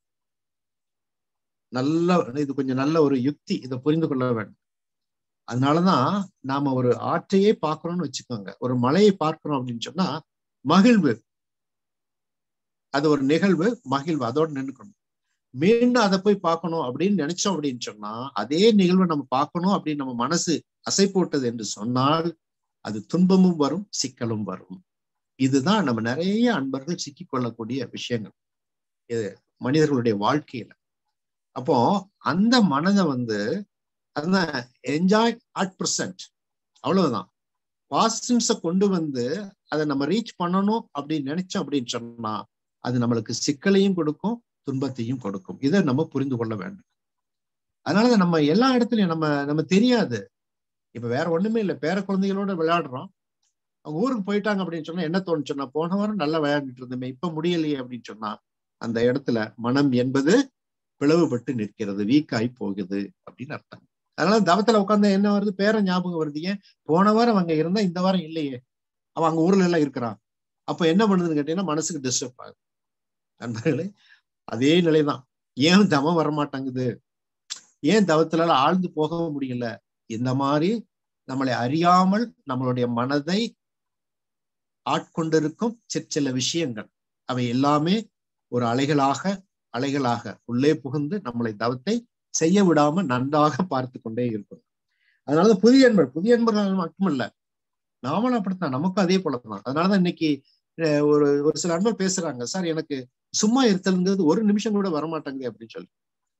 S1: நல்ல இது கொஞ்சம் நல்ல ஒரு யுக்தி இதை புரிந்து கொள்ள வேண்டும் அதனாலதான் நாம ஒரு ஆற்றையே பார்க்கிறோம்னு வச்சுக்கோங்க ஒரு மலையை பார்க்கிறோம் அப்படின்னு சொன்னா மகிழ்வு அது ஒரு நிகழ்வு மகிழ்வு அதோடு நின்றுக்கணும் மீண்டும் அதை போய் பார்க்கணும் அப்படின்னு நினைச்சோம் அப்படின்னு சொன்னா அதே நிகழ்வை நம்ம பார்க்கணும் அப்படின்னு நம்ம மனசு அசை போட்டது என்று சொன்னால் அது துன்பமும் வரும் சிக்கலும் வரும் இதுதான் நம்ம நிறைய அன்பர்கள் சிக்கிக் கொள்ளக்கூடிய விஷயங்கள் இது மனிதர்களுடைய வாழ்க்கையில அப்போ அந்த மனதை வந்து அதுதான் என்ஜாய் அட் ப்ரெசன்ட் அவ்வளவுதான் பாசிட்டிவ்ஸை கொண்டு வந்து அதை நம்ம ரீச் பண்ணணும் அப்படின்னு நினைச்சோம் அப்படின்னு சொன்னா அது நம்மளுக்கு சிக்கலையும் கொடுக்கும் துன்பத்தையும் கொடுக்கும் இதை நம்ம புரிந்து கொள்ள வேண்டும் அதனாலதான் நம்ம எல்லா இடத்துலயும் நம்ம நம்ம தெரியாது இப்ப வேற ஒண்ணுமே இல்லை பேர குழந்தைகளோட விளையாடுறோம் அவங்க ஊருக்கு போயிட்டாங்க அப்படின்னு சொன்னா என்ன தோணுச்சு சொன்னா போன வாரம் நல்லா விளையாண்டுட்டு இருந்தோமே இப்ப முடியலையே அப்படின்னு சொன்னா அந்த இடத்துல மனம் என்பது பிளவுபட்டு நிற்கிறது வீக்காய் போகுது அப்படின்னு அர்த்தம் அதனால தவத்துல உட்காந்து என்ன வருது பேர ஞாபகம் வருது ஏன் போன வாரம் அங்க இருந்தா இந்த வாரம் இல்லையே அவன் அங்க ஊர்ல எல்லாம் இருக்கிறான் அப்ப என்ன பண்ணுதுன்னு கேட்டீங்கன்னா மனசுக்கு டிஸ்டர்ப் ஆகுது நண்பர்களே அதே நிலைதான் ஏன் தவம் வரமாட்டேங்குது ஏன் தவத்துல ஆழ்ந்து போக முடியல இந்த மாதிரி நம்மளை அறியாமல் நம்மளுடைய மனதை ஆட்கொண்டிருக்கும் சிற்சில விஷயங்கள் அவை எல்லாமே ஒரு அலைகளாக அலைகளாக உள்ளே புகுந்து நம்மளை தவத்தை செய்ய விடாம நன்றாக பார்த்து கொண்டே இருக்கும் அதனால புதிய அன்பர் புதிய அன்பர்கள் மட்டுமல்ல நாமளும் அப்படித்தான் நமக்கும் அதே போலதான் அதனாலதான் இன்னைக்கு ஒரு ஒரு சில அன்பர் பேசுறாங்க சார் எனக்கு சும்மா இருத்தல்ங்கிறது ஒரு நிமிஷம் கூட வரமாட்டாங்க அப்படின்னு சொல்லி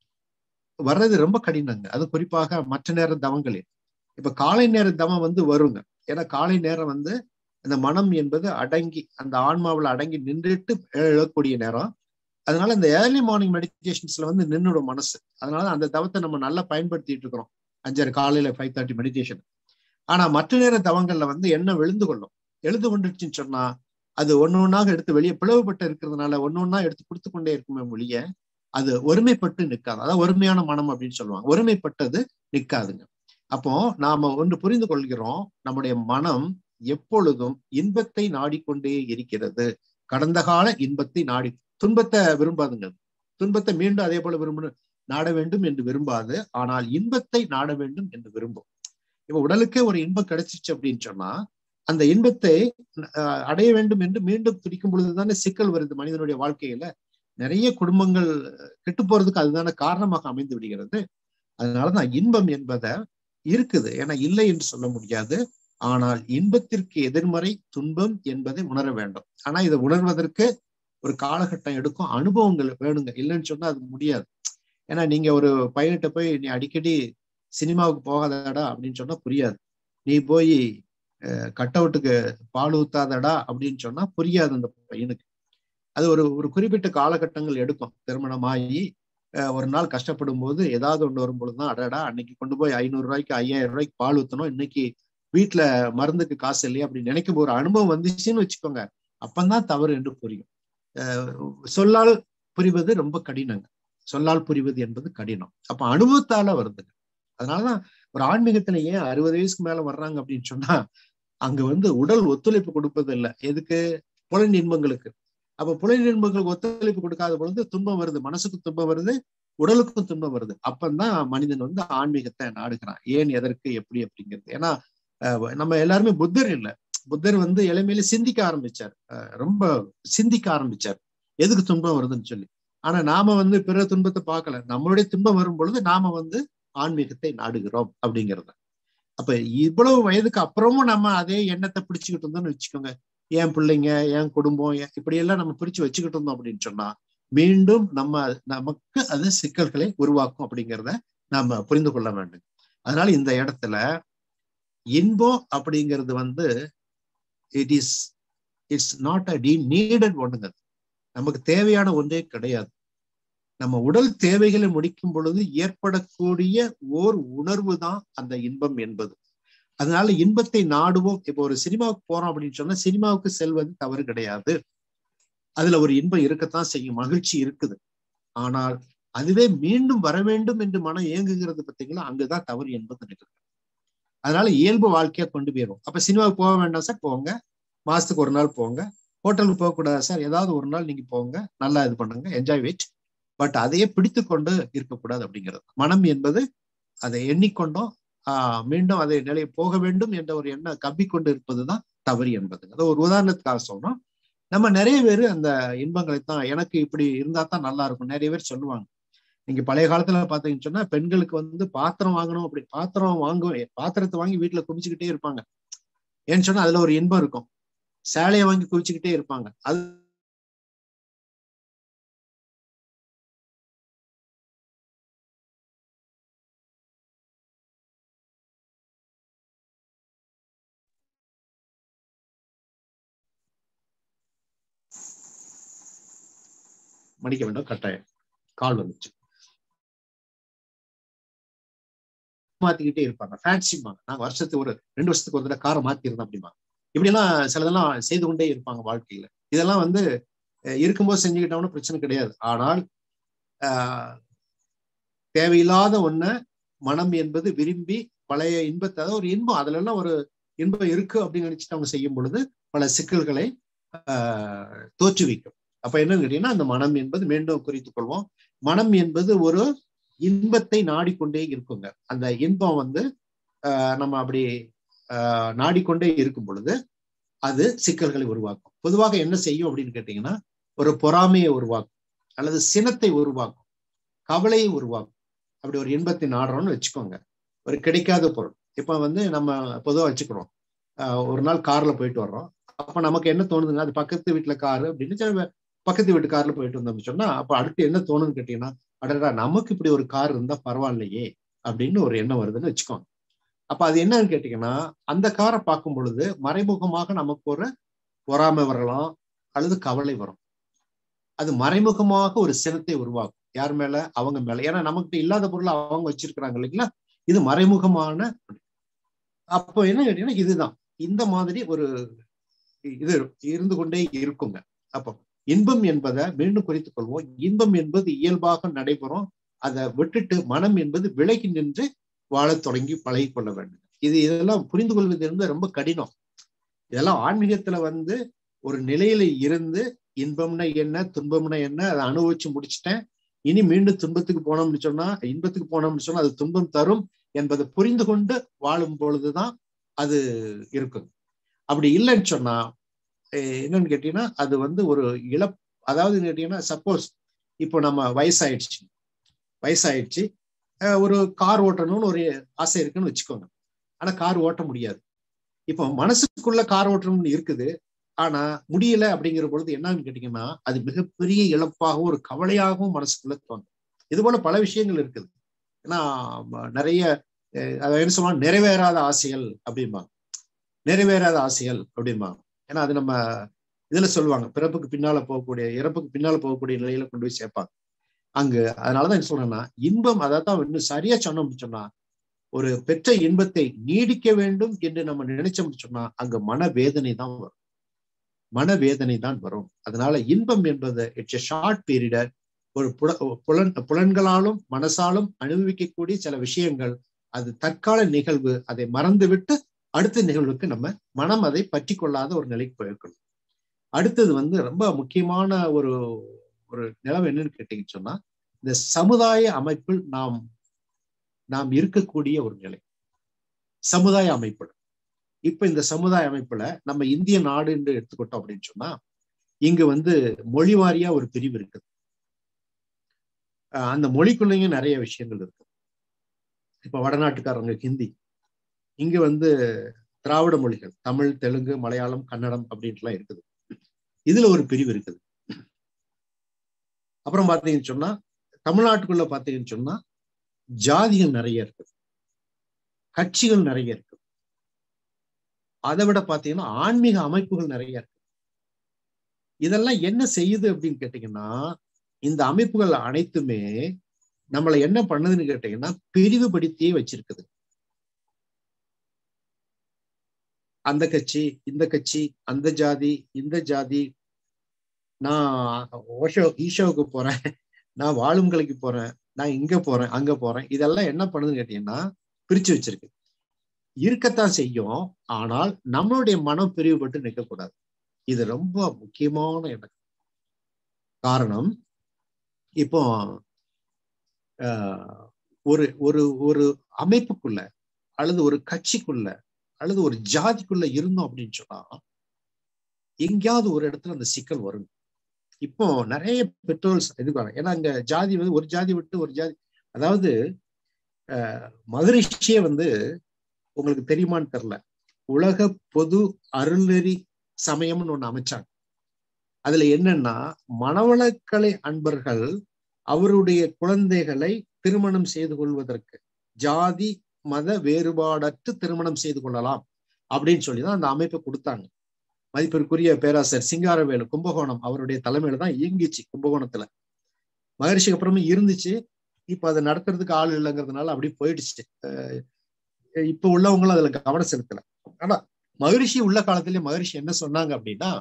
S1: வர்றது ரொம்ப கடினங்க அது குறிப்பாக மற்ற நேர தவங்களே இப்ப காலை நேர தவம் வந்து வருங்க ஏன்னா காலை நேரம் வந்து அந்த மனம் என்பது அடங்கி அந்த ஆன்மாவில் அடங்கி நின்றுட்டு எழக்கூடிய நேரம் அதனால இந்த ஏர்லி மார்னிங் மெடிடேஷன்ஸ்ல வந்து நின்றுடும் மனசு அதனால அந்த தவத்தை நம்ம நல்லா பயன்படுத்திட்டு இருக்கிறோம் அஞ்சரை காலையில ஃபைவ் தேர்ட்டி மெடிடேஷன் ஆனா மற்ற நேர தவங்கள்ல வந்து என்ன விழுந்து கொள்ளும் எழுந்து கொண்டுச்சுன்னு சொன்னா அது ஒன்னு ஒன்னாக எடுத்து வெளியே பிளவுபட்டு இருக்கிறதுனால ஒன்னு ஒன்னா எடுத்து கொடுத்து கொண்டே இருக்குமே மொழிய அது ஒருமைப்பட்டு நிற்காது அதாவது ஒருமையான மனம் அப்படின்னு சொல்லுவாங்க ஒருமைப்பட்டது நிற்காதுங்க அப்போ நாம ஒன்று புரிந்து கொள்கிறோம் நம்முடைய மனம் எப்பொழுதும் இன்பத்தை நாடிக்கொண்டே இருக்கிறது கடந்த கால இன்பத்தை நாடி துன்பத்தை விரும்பாதுங்க துன்பத்தை மீண்டும் அதே போல விரும்பணும் நாட வேண்டும் என்று விரும்பாது ஆனால் இன்பத்தை நாட வேண்டும் என்று விரும்பும் இப்ப உடலுக்கே ஒரு இன்பம் கிடைச்சிச்சு அப்படின்னு சொன்னா அந்த இன்பத்தை அடைய வேண்டும் என்று மீண்டும் துடிக்கும் பொழுதுதானே சிக்கல் வருது மனிதனுடைய வாழ்க்கையில நிறைய குடும்பங்கள் கெட்டு போறதுக்கு அதுதானே காரணமாக அமைந்து விடுகிறது அதனாலதான் இன்பம் என்பதை இருக்குது ஏன்னா இல்லை என்று சொல்ல முடியாது ஆனால் இன்பத்திற்கு எதிர்மறை துன்பம் என்பதை உணர வேண்டும் ஆனா இதை உணர்வதற்கு ஒரு காலகட்டம் எடுக்கும் அனுபவங்கள் வேணுங்க இல்லைன்னு சொன்னா அது முடியாது ஏன்னா நீங்க ஒரு பையன்கிட்ட போய் நீ அடிக்கடி சினிமாவுக்கு போகாதடா அப்படின்னு சொன்னா புரியாது நீ போய் கட் அவுட்டுக்கு பால் ஊத்தாதடா அப்படின்னு சொன்னா புரியாது அந்த பையனுக்கு அது ஒரு ஒரு குறிப்பிட்ட காலகட்டங்கள் எடுக்கும் திருமணமாகி ஒரு நாள் கஷ்டப்படும் போது ஏதாவது ஒன்று வரும்பொழுதுதான் அடடா அன்னைக்கு கொண்டு போய் ஐநூறு ரூபாய்க்கு ஐயாயிரம் ரூபாய்க்கு பால் ஊத்தணும் இன்னைக்கு வீட்டுல மருந்துக்கு காசு இல்லையா அப்படின்னு நினைக்கும் ஒரு அனுபவம் வந்துச்சுன்னு வச்சுக்கோங்க அப்பந்தான் தவறு என்று புரியும் சொல்லால் புரிவது ரொம்ப கடினங்க சொல்லால் புரிவது என்பது கடினம் அப்ப அனுபவத்தால வருதுங்க அதனாலதான் ஒரு ஆன்மீகத்துல ஏன் அறுபது வயசுக்கு மேல வர்றாங்க அப்படின்னு சொன்னா அங்க வந்து உடல் ஒத்துழைப்பு கொடுப்பது இல்லை எதுக்கு புலன் இன்பங்களுக்கு அப்ப புலன் இன்பங்களுக்கு ஒத்துழைப்பு கொடுக்காத பொழுது துன்பம் வருது மனசுக்கு துன்பம் வருது உடலுக்கும் துன்பம் வருது அப்பந்தான் மனிதன் வந்து ஆன்மீகத்தை நாடுகிறான் ஏன் எதற்கு எப்படி அப்படிங்கிறது ஏன்னா நம்ம எல்லாருமே புத்தர் இல்லை புத்தர் வந்து இளமையில சிந்திக்க ஆரம்பிச்சார் ரொம்ப சிந்திக்க ஆரம்பிச்சார் எதுக்கு துன்பம் வருதுன்னு சொல்லி ஆனா நாம வந்து பிற துன்பத்தை பார்க்கல நம்மளுடைய துன்பம் வரும் பொழுது நாம வந்து ஆன்மீகத்தை நாடுகிறோம் அப்படிங்கிறது அப்ப இவ்வளவு வயதுக்கு அப்புறமும் நம்ம அதே எண்ணத்தை பிடிச்சுக்கிட்டு இருந்தோம்னு வச்சுக்கோங்க என் பிள்ளைங்க என் குடும்பம் இப்படி எல்லாம் நம்ம பிரிச்சு வச்சுக்கிட்டு இருந்தோம் அப்படின்னு சொன்னா மீண்டும் நம்ம நமக்கு அது சிக்கல்களை உருவாக்கும் அப்படிங்கிறத நாம புரிந்து கொள்ள வேண்டும் அதனால இந்த இடத்துல இன்பம் அப்படிங்கிறது வந்து it is it's not a the needed ஒண்ணுங்க நமக்கு தேவையான ஒன்றே கிடையாது நம்ம உடல் தேவைகளை முடிக்கும் பொழுது ஏற்படக்கூடிய ஓர் உணர்வு தான் அந்த இன்பம் என்பது அதனால இன்பத்தை நாடுவோம் இப்போ ஒரு சினிமாவுக்கு போறோம் அப்படின்னு சொன்னா சினிமாவுக்கு செல்வது தவறு கிடையாது அதுல ஒரு இன்பம் இருக்கத்தான் செய்யும் மகிழ்ச்சி இருக்குது ஆனால் அதுவே மீண்டும் வர வேண்டும் என்று மனம் இயங்குகிறது பார்த்தீங்களா அங்குதான் தவறு என்பது நிகழ்வு அதனால இயல்பு வாழ்க்கையா கொண்டு போயிடும் அப்ப சினிமாவுக்கு போக வேண்டாம் சார் போங்க மாசத்துக்கு ஒரு நாள் போங்க ஹோட்டலுக்கு போகக்கூடாது சார் ஏதாவது ஒரு நாள் நீங்க போங்க நல்லா இது பண்ணுங்க என்ஜாய் விட் பட் அதையே பிடித்து கொண்டு இருக்கக்கூடாது அப்படிங்கிறது மனம் என்பது அதை எண்ணிக்கொண்டோம் ஆஹ் மீண்டும் அதை நிலைய போக வேண்டும் என்ற ஒரு எண்ணம் கவ்விக்கொண்டு இருப்பதுதான் தவறு என்பது அது ஒரு உதாரணத்துக்காக சொல்றோம் நம்ம நிறைய பேர் அந்த இன்பங்களை தான் எனக்கு இப்படி இருந்தா தான் நல்லா இருக்கும் நிறைய பேர் சொல்லுவாங்க நீங்க பழைய காலத்துல பாத்தீங்கன்னு சொன்னா பெண்களுக்கு வந்து பாத்திரம் வாங்கணும் அப்படி பாத்திரம் வாங்க பாத்திரத்தை வாங்கி வீட்டுல குமிச்சுக்கிட்டே இருப்பாங்க ஏன்னு சொன்னா அதுல ஒரு இன்பம் இருக்கும் சேலையை வாங்கி குளிச்சுக்கிட்டே இருப்பாங்க அது மன்னிக்க வேண்டும் கட்டாயம் கால் வந்துச்சு மாத்திக்கிட்டே இருப்பாங்க ஃபேன்சிம்பாங்க நாங்க வருஷத்துக்கு ஒரு ரெண்டு வருஷத்துக்கு ஒரு தடவை காரை மாத்தி இருந்தோம் அப்படிமா இப்படி எல்லாம் சிலதெல்லாம் செய்து கொண்டே இருப்பாங்க வாழ்க்கையில இதெல்லாம் வந்து இருக்கும்போது செஞ்சுக்கிட்டோம்னு பிரச்சனை கிடையாது ஆனால் ஆஹ் தேவையில்லாத ஒண்ண மனம் என்பது விரும்பி பழைய இன்பத்தை அதாவது ஒரு இன்பம் அதுல எல்லாம் ஒரு இன்பம் இருக்கு அப்படின்னு நினைச்சிட்டு அவங்க செய்யும் பொழுது பல சிக்கல்களை ஆஹ் தோற்றுவிக்கும் அப்ப என்னன்னு கேட்டீங்கன்னா அந்த மனம் என்பது மீண்டும் குறித்துக் கொள்வோம் மனம் என்பது ஒரு இன்பத்தை நாடிக்கொண்டே இருக்குங்க அந்த இன்பம் வந்து ஆஹ் நம்ம அப்படி ஆஹ் நாடிக்கொண்டே இருக்கும் பொழுது அது சிக்கல்களை உருவாக்கும் பொதுவாக என்ன செய்யும் அப்படின்னு கேட்டீங்கன்னா ஒரு பொறாமையை உருவாக்கும் அல்லது சினத்தை உருவாக்கும் கவலையை உருவாக்கும் அப்படி ஒரு இன்பத்தை நாடுறோம்னு வச்சுக்கோங்க ஒரு கிடைக்காத பொருள் இப்ப வந்து நம்ம பொதுவாக வச்சுக்கிறோம் ஒரு நாள் கார்ல போயிட்டு வர்றோம் அப்ப நமக்கு என்ன தோணுதுங்க அது பக்கத்து வீட்டுல காரு அப்படின்னு பக்கத்து வீட்டு கார்ல போயிட்டு வந்தோம்னு சொன்னா அப்ப அடுத்து என்ன தோணுன்னு கேட்டீங்கன்னா அடடா நமக்கு இப்படி ஒரு கார் இருந்தா பரவாயில்லையே அப்படின்னு ஒரு எண்ணம் வருதுன்னு வச்சுக்கோங்க அப்ப அது என்னன்னு கேட்டீங்கன்னா அந்த காரை பார்க்கும் பொழுது மறைமுகமாக நமக்கு ஒரு பொறாமை வரலாம் அல்லது கவலை வரும் அது மறைமுகமாக ஒரு சினத்தை உருவாக்கும் யார் மேல அவங்க மேல ஏன்னா நமக்கு இல்லாத பொருளை அவங்க வச்சிருக்கிறாங்க இல்லைங்களா இது மறைமுகமான அப்போ என்ன கேட்டீங்கன்னா இதுதான் இந்த மாதிரி ஒரு இது இருந்து கொண்டே இருக்குங்க அப்போ இன்பம் என்பதை மீண்டும் குறித்துக் கொள்வோம் இன்பம் என்பது இயல்பாக நடைபெறும் அதை விட்டுட்டு மனம் என்பது விலகி நின்று வாழத் தொடங்கி பழகி கொள்ள வேண்டும் இது இதெல்லாம் புரிந்து கொள்வது என்பது ரொம்ப கடினம் இதெல்லாம் ஆன்மீகத்துல வந்து ஒரு நிலையில இருந்து இன்பம்னா என்ன துன்பம்னா என்ன அதை அனுபவிச்சு முடிச்சுட்டேன் இனி மீண்டும் துன்பத்துக்கு போனோம்னு சொன்னா இன்பத்துக்கு போனோம்னு சொன்னா அது துன்பம் தரும் என்பதை புரிந்து கொண்டு வாழும் பொழுதுதான் அது இருக்கும் அப்படி இல்லைன்னு சொன்னா என்னன்னு கேட்டீங்கன்னா அது வந்து ஒரு இழப் அதாவது கேட்டீங்கன்னா சப்போஸ் இப்போ நம்ம வயசாயிடுச்சு வயசாயிடுச்சு ஒரு கார் ஓட்டணும்னு ஒரு ஆசை இருக்குன்னு வச்சுக்கோங்க ஆனா கார் ஓட்ட முடியாது இப்போ மனசுக்குள்ள கார் ஓட்டணும்னு இருக்குது ஆனா முடியல அப்படிங்கிற பொழுது என்னன்னு கேட்டீங்கன்னா அது மிகப்பெரிய இழப்பாகவும் ஒரு கவலையாகவும் மனசுக்குள்ள தோணும் இது போல பல விஷயங்கள் இருக்குது ஏன்னா நிறைய அதை என்ன சொல்லுவாங்க நிறைவேறாத ஆசைகள் அப்படிம்பாங்க நிறைவேறாத ஆசைகள் அப்படிம்பாங்க ஏன்னா அது நம்ம இதுல சொல்லுவாங்க பிறப்புக்கு பின்னால போகக்கூடிய இறப்புக்கு பின்னால போகக்கூடிய நிலையில கொண்டு போய் சேர்ப்பாங்க அங்கு அதனாலதான் என்ன சொல்றேன்னா இன்பம் அதான் இன்னும் சரியா சொன்னோம்னு சொன்னா ஒரு பெற்ற இன்பத்தை நீடிக்க வேண்டும் என்று நம்ம நினைச்சோம்னு சொன்னா அங்க மனவேதனை தான் வரும் மனவேதனை தான் வரும் அதனால இன்பம் என்பது இட்ஸ் எ ஷார்ட் பீரியட் ஒரு புல புலன் புலன்களாலும் மனசாலும் அனுபவிக்கக்கூடிய சில விஷயங்கள் அது தற்கால நிகழ்வு அதை மறந்துவிட்டு அடுத்த நிகழ்வுக்கு நம்ம மனம் அதை பற்றி கொள்ளாத ஒரு நிலைக்கு போயிருக்கணும் அடுத்தது வந்து ரொம்ப முக்கியமான ஒரு ஒரு நிலம் என்னன்னு கேட்டீங்கன்னு சொன்னா இந்த சமுதாய அமைப்பில் நாம் நாம் இருக்கக்கூடிய ஒரு நிலை சமுதாய அமைப்பு இப்ப இந்த சமுதாய அமைப்புல நம்ம இந்திய நாடு என்று எடுத்துக்கிட்டோம் அப்படின்னு சொன்னா இங்க வந்து மொழி வாரியா ஒரு பிரிவு இருக்குது அந்த மொழிக்குள்ளேயும் நிறைய விஷயங்கள் இருக்கு இப்ப வடநாட்டுக்காரங்க ஹிந்தி இங்க வந்து திராவிட மொழிகள் தமிழ் தெலுங்கு மலையாளம் கன்னடம் அப்படின்ட்டுலாம் இருக்குது இதுல ஒரு பிரிவு இருக்குது அப்புறம் பாத்தீங்கன்னு சொன்னா தமிழ்நாட்டுக்குள்ள பாத்தீங்கன்னு சொன்னா ஜாதிகள் நிறைய இருக்குது கட்சிகள் நிறைய இருக்கு அதை விட பாத்தீங்கன்னா ஆன்மீக அமைப்புகள் நிறைய இருக்கு இதெல்லாம் என்ன செய்யுது அப்படின்னு கேட்டீங்கன்னா இந்த அமைப்புகள் அனைத்துமே நம்மளை என்ன பண்ணுதுன்னு கேட்டீங்கன்னா பிரிவுபடுத்தியே வச்சிருக்குது அந்த கட்சி இந்த கட்சி அந்த ஜாதி இந்த ஜாதி நான் ஓஷோ ஈஷோவுக்கு போறேன் நான் வாழும் கலைக்கு போறேன் நான் இங்க போறேன் அங்க போறேன் இதெல்லாம் என்ன பண்ணுதுன்னு கேட்டீங்கன்னா பிரிச்சு வச்சிருக்கு இருக்கத்தான் செய்யும் ஆனால் நம்மளுடைய மனம் பிரிவுபட்டு நிற்கக்கூடாது இது ரொம்ப முக்கியமான இடம் காரணம் இப்போ ஒரு ஒரு ஒரு அமைப்புக்குள்ள அல்லது ஒரு கட்சிக்குள்ள அல்லது ஒரு ஜாதிக்குள்ள இருந்தோம் அப்படின்னு சொன்னா எங்கேயாவது ஒரு இடத்துல அந்த சிக்கல் வரும் இப்போ நிறைய பெட்ரோல்ஸ் இதுக்கான ஏன்னா அங்க ஜாதி வந்து ஒரு ஜாதி விட்டு ஒரு ஜாதி அதாவது மகரிஷியே வந்து உங்களுக்கு தெரியுமான்னு தெரில உலக பொது அருள்நெறி சமயம்னு ஒண்ணு அமைச்சாங்க அதுல என்னன்னா மணவளக்கலை அன்பர்கள் அவருடைய குழந்தைகளை திருமணம் செய்து கொள்வதற்கு ஜாதி மத வேறுபாடற்று திருமணம் செய்து கொள்ளலாம் அப்படின்னு சொல்லிதான் அந்த அமைப்பை கொடுத்தாங்க மதிப்பிற்குரிய பேராசர் சிங்காரவேலு கும்பகோணம் அவருடைய தலைமையில தான் இயங்கிச்சு கும்பகோணத்துல மகரிஷிக்கு அப்புறமே இருந்துச்சு இப்ப அதை நடத்துறதுக்கு ஆள் இல்லைங்கிறதுனால அப்படி போயிடுச்சு இப்ப உள்ளவங்களும் அதுல கவனம் செலுத்தல ஆனா மகரிஷி உள்ள காலத்திலேயே மகரிஷி என்ன சொன்னாங்க அப்படின்னா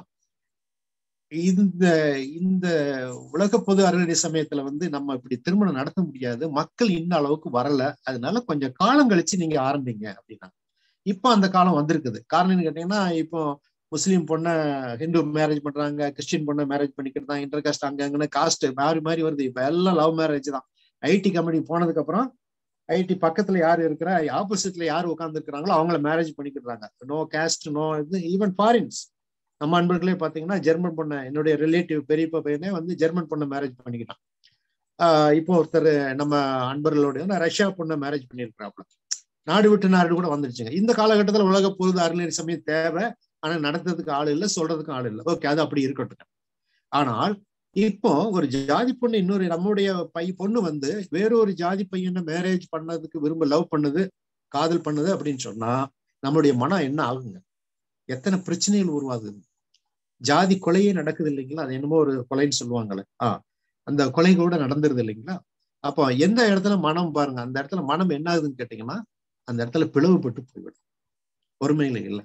S1: இந்த இந்த உலக பொது அறநிலை சமயத்துல வந்து நம்ம இப்படி திருமணம் நடத்த முடியாது மக்கள் இன்ன அளவுக்கு வரல அதனால கொஞ்சம் காலம் கழிச்சு நீங்க ஆரம்பிங்க அப்படின்னா இப்போ அந்த காலம் வந்திருக்குது காரணம் கேட்டீங்கன்னா இப்போ முஸ்லீம் பொண்ணை ஹிந்து மேரேஜ் பண்றாங்க கிறிஸ்டின் பொண்ணை மேரேஜ் பண்ணிக்கிட்டு தான் இன்டர் காஸ்ட் அங்க அங்கன்னு காஸ்ட் மாறி மாறி வருது இப்ப எல்லாம் லவ் மேரேஜ் தான் ஐடி கம்பெனி போனதுக்கு அப்புறம் ஐடி பக்கத்துல யார் இருக்கிறா ஆப்போசிட்ல யார் உட்கார்ந்து இருக்கிறாங்களோ அவங்கள மேரேஜ் பண்ணிக்கிடுறாங்க நோ கேஸ்ட் நோ இது ஈவன் ஃபாரின்ஸ் நம்ம அன்பர்களே பாத்தீங்கன்னா ஜெர்மன் பொண்ணை என்னுடைய ரிலேட்டிவ் பெரியப்பா பையனே வந்து ஜெர்மன் பொண்ணை மேரேஜ் பண்ணிக்கிட்டான் ஆஹ் இப்போ ஒருத்தர் நம்ம அன்பர்களோட ரஷ்யா பொண்ணை மேரேஜ் பண்ணியிருக்கிறாப்ல நாடு விட்டு நாடு கூட வந்துருச்சுங்க இந்த காலகட்டத்துல உலக பொழுது அருளறி சமயம் தேவை ஆனா நடத்துறதுக்கு ஆள் இல்லை சொல்றதுக்கும் ஆள் இல்லை ஓகே அது அப்படி இருக்கட்டும் ஆனால் இப்போ ஒரு ஜாதி பொண்ணு இன்னொரு நம்முடைய பை பொண்ணு வந்து வேறொரு ஜாதி பையனை மேரேஜ் பண்ணதுக்கு விரும்ப லவ் பண்ணுது காதல் பண்ணுது அப்படின்னு சொன்னா நம்மளுடைய மனம் என்ன ஆகுங்க எத்தனை பிரச்சனைகள் உருவாகுது ஜாதி கொலையே நடக்குது இல்லைங்களா அது என்னமோ ஒரு கொலைன்னு சொல்லுவாங்களே ஆஹ் அந்த கொலை கூட நடந்துருது இல்லைங்களா அப்போ எந்த இடத்துல மனம் பாருங்க அந்த இடத்துல மனம் என்ன ஆகுதுன்னு கேட்டீங்கன்னா அந்த இடத்துல பிளவுபட்டு போய்விடும் பொறுமையில இல்லை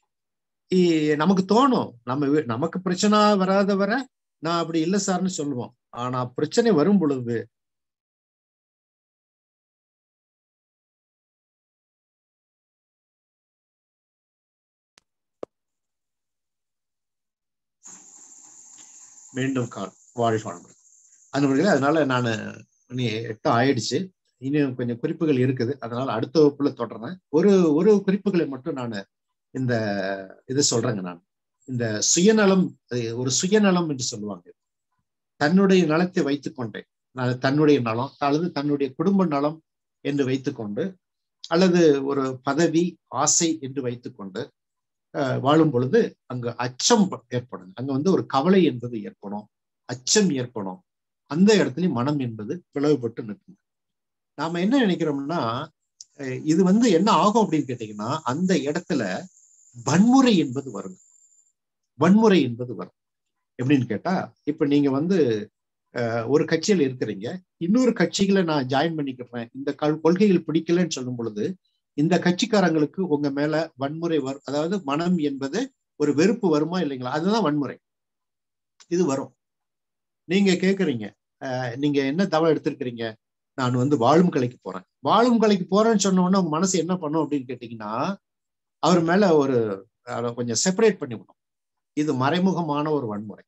S1: நமக்கு தோணும் நம்ம நமக்கு பிரச்சனை வராத வர நான் அப்படி இல்லை சார்னு சொல்லுவோம் ஆனா பிரச்சனை வரும் பொழுது மீண்டும் கால் வாழ் வாழ்முறை அந்த அதனால நான் நீ எட்டும் ஆயிடுச்சு இன்னும் கொஞ்சம் குறிப்புகள் இருக்குது அதனால அடுத்த வகுப்புல தொடர்றேன் ஒரு ஒரு குறிப்புகளை மட்டும் நான் இந்த இது சொல்றேங்க நான் இந்த சுயநலம் ஒரு சுயநலம் என்று சொல்லுவாங்க தன்னுடைய நலத்தை வைத்துக்கொண்டே தன்னுடைய நலம் அல்லது தன்னுடைய குடும்ப நலம் என்று வைத்துக்கொண்டு அல்லது ஒரு பதவி ஆசை என்று வைத்துக்கொண்டு வாழும் பொழுது அங்கு அச்சம் ஏற்படும் அங்க வந்து ஒரு கவலை என்பது ஏற்படும் அச்சம் ஏற்படும் அந்த இடத்துல மனம் என்பது பிளவுபட்டு நிற்கும் நாம என்ன நினைக்கிறோம்னா இது வந்து என்ன ஆகும் அப்படின்னு கேட்டீங்கன்னா அந்த இடத்துல வன்முறை என்பது வரும் வன்முறை என்பது வரும் எப்படின்னு கேட்டா இப்ப நீங்க வந்து ஒரு கட்சியில இருக்கிறீங்க இன்னொரு கட்சிகளை நான் ஜாயின் பண்ணிக்கிறேன் இந்த கொள்கைகள் பிடிக்கலன்னு சொல்லும் பொழுது இந்த கட்சிக்காரங்களுக்கு உங்க மேல வன்முறை வரும் அதாவது மனம் என்பது ஒரு வெறுப்பு வருமா இல்லைங்களா அதுதான் வன்முறை இது வரும் நீங்க கேக்குறீங்க நீங்க என்ன தவறு எடுத்திருக்கிறீங்க நான் வந்து வாழும் கலைக்கு போறேன் வாழும் கலைக்கு போறேன்னு சொன்ன உடனே உங்க மனசு என்ன பண்ணும் அப்படின்னு கேட்டீங்கன்னா அவர் மேல ஒரு கொஞ்சம் செப்பரேட் பண்ணி விடும் இது மறைமுகமான ஒரு வன்முறை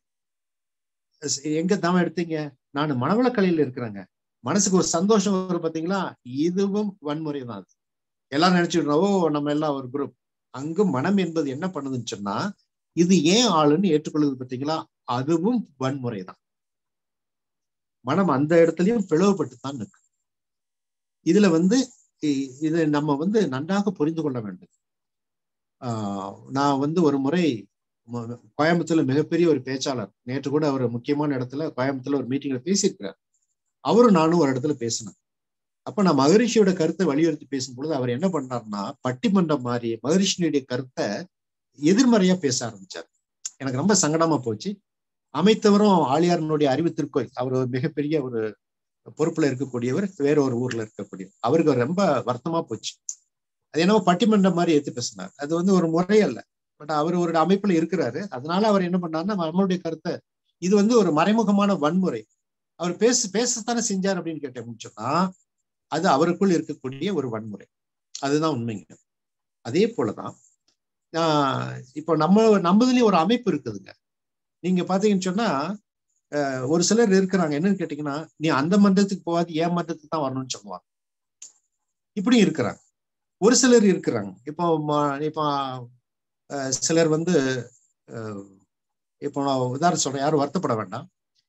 S1: எங்க தவம் எடுத்தீங்க நான் மனவளக்கலையில இருக்கிறேங்க மனசுக்கு ஒரு சந்தோஷம் வரும் பாத்தீங்களா இதுவும் வன்முறை தான் அது எல்லாரும் நினைச்சுடுறோம் ஓ நம்ம எல்லாம் ஒரு குரூப் அங்கு மனம் என்பது என்ன பண்ணுதுன்னு சொன்னா இது ஏன் ஆளுன்னு ஏற்றுக்கொள்ளுது பார்த்தீங்களா அதுவும் வன்முறை தான் மனம் அந்த இடத்துலயும் பிளவுபட்டு தான் இருக்கு இதுல வந்து இதை நம்ம வந்து நன்றாக புரிந்து கொள்ள வேண்டும் ஆஹ் நான் வந்து ஒரு முறை கோயம்புத்தூர்ல மிகப்பெரிய ஒரு பேச்சாளர் நேற்று கூட அவர் முக்கியமான இடத்துல கோயம்புத்தூர்ல ஒரு மீட்டிங்ல பேசியிருக்கிறார் அவரும் நானும் ஒரு இடத்துல பேசினேன் அப்ப நான் மகரிஷியோட கருத்தை வலியுறுத்தி பேசும்பொழுது அவர் என்ன பண்ணாருன்னா பட்டிமன்றம் மாதிரி மகரிஷியுடைய கருத்தை எதிர்மறையா பேச ஆரம்பிச்சார் எனக்கு ரொம்ப சங்கடமா போச்சு அமைத்தவரும் ஆளியாரனுடைய அறிவு திருக்கோயில் அவர் ஒரு மிகப்பெரிய ஒரு பொறுப்புல இருக்கக்கூடியவர் வேற ஒரு ஊர்ல இருக்கக்கூடிய அவருக்கு ரொம்ப வருத்தமா போச்சு அது என்னவோ பட்டிமன்றம் மாதிரி ஏத்து பேசினார் அது வந்து ஒரு முறை அல்ல பட் அவர் ஒரு அமைப்புல இருக்கிறாரு அதனால அவர் என்ன பண்ணாருன்னா நம்மளுடைய கருத்தை இது வந்து ஒரு மறைமுகமான வன்முறை அவர் பேச பேசத்தானே செஞ்சார் அப்படின்னு கேட்டேன் சொன்னா அது அவருக்குள் இருக்கக்கூடிய ஒரு வன்முறை அதுதான் உண்மைங்க அதே போலதான் இப்போ நம்ம நம்மதுலயும் ஒரு அமைப்பு இருக்குதுங்க நீங்க பாத்தீங்கன்னு சொன்னா ஒரு சிலர் இருக்கிறாங்க என்னன்னு கேட்டீங்கன்னா நீ அந்த மன்றத்துக்கு போகாது ஏன் மன்றத்துக்கு தான் வரணும்னு சொல்லுவாங்க இப்படியும் இருக்கிறாங்க ஒரு சிலர் இருக்கிறாங்க இப்போ இப்போ சிலர் வந்து இப்போ நான் உதாரணம் சொல்றேன் யாரும் வருத்தப்பட வேண்டாம்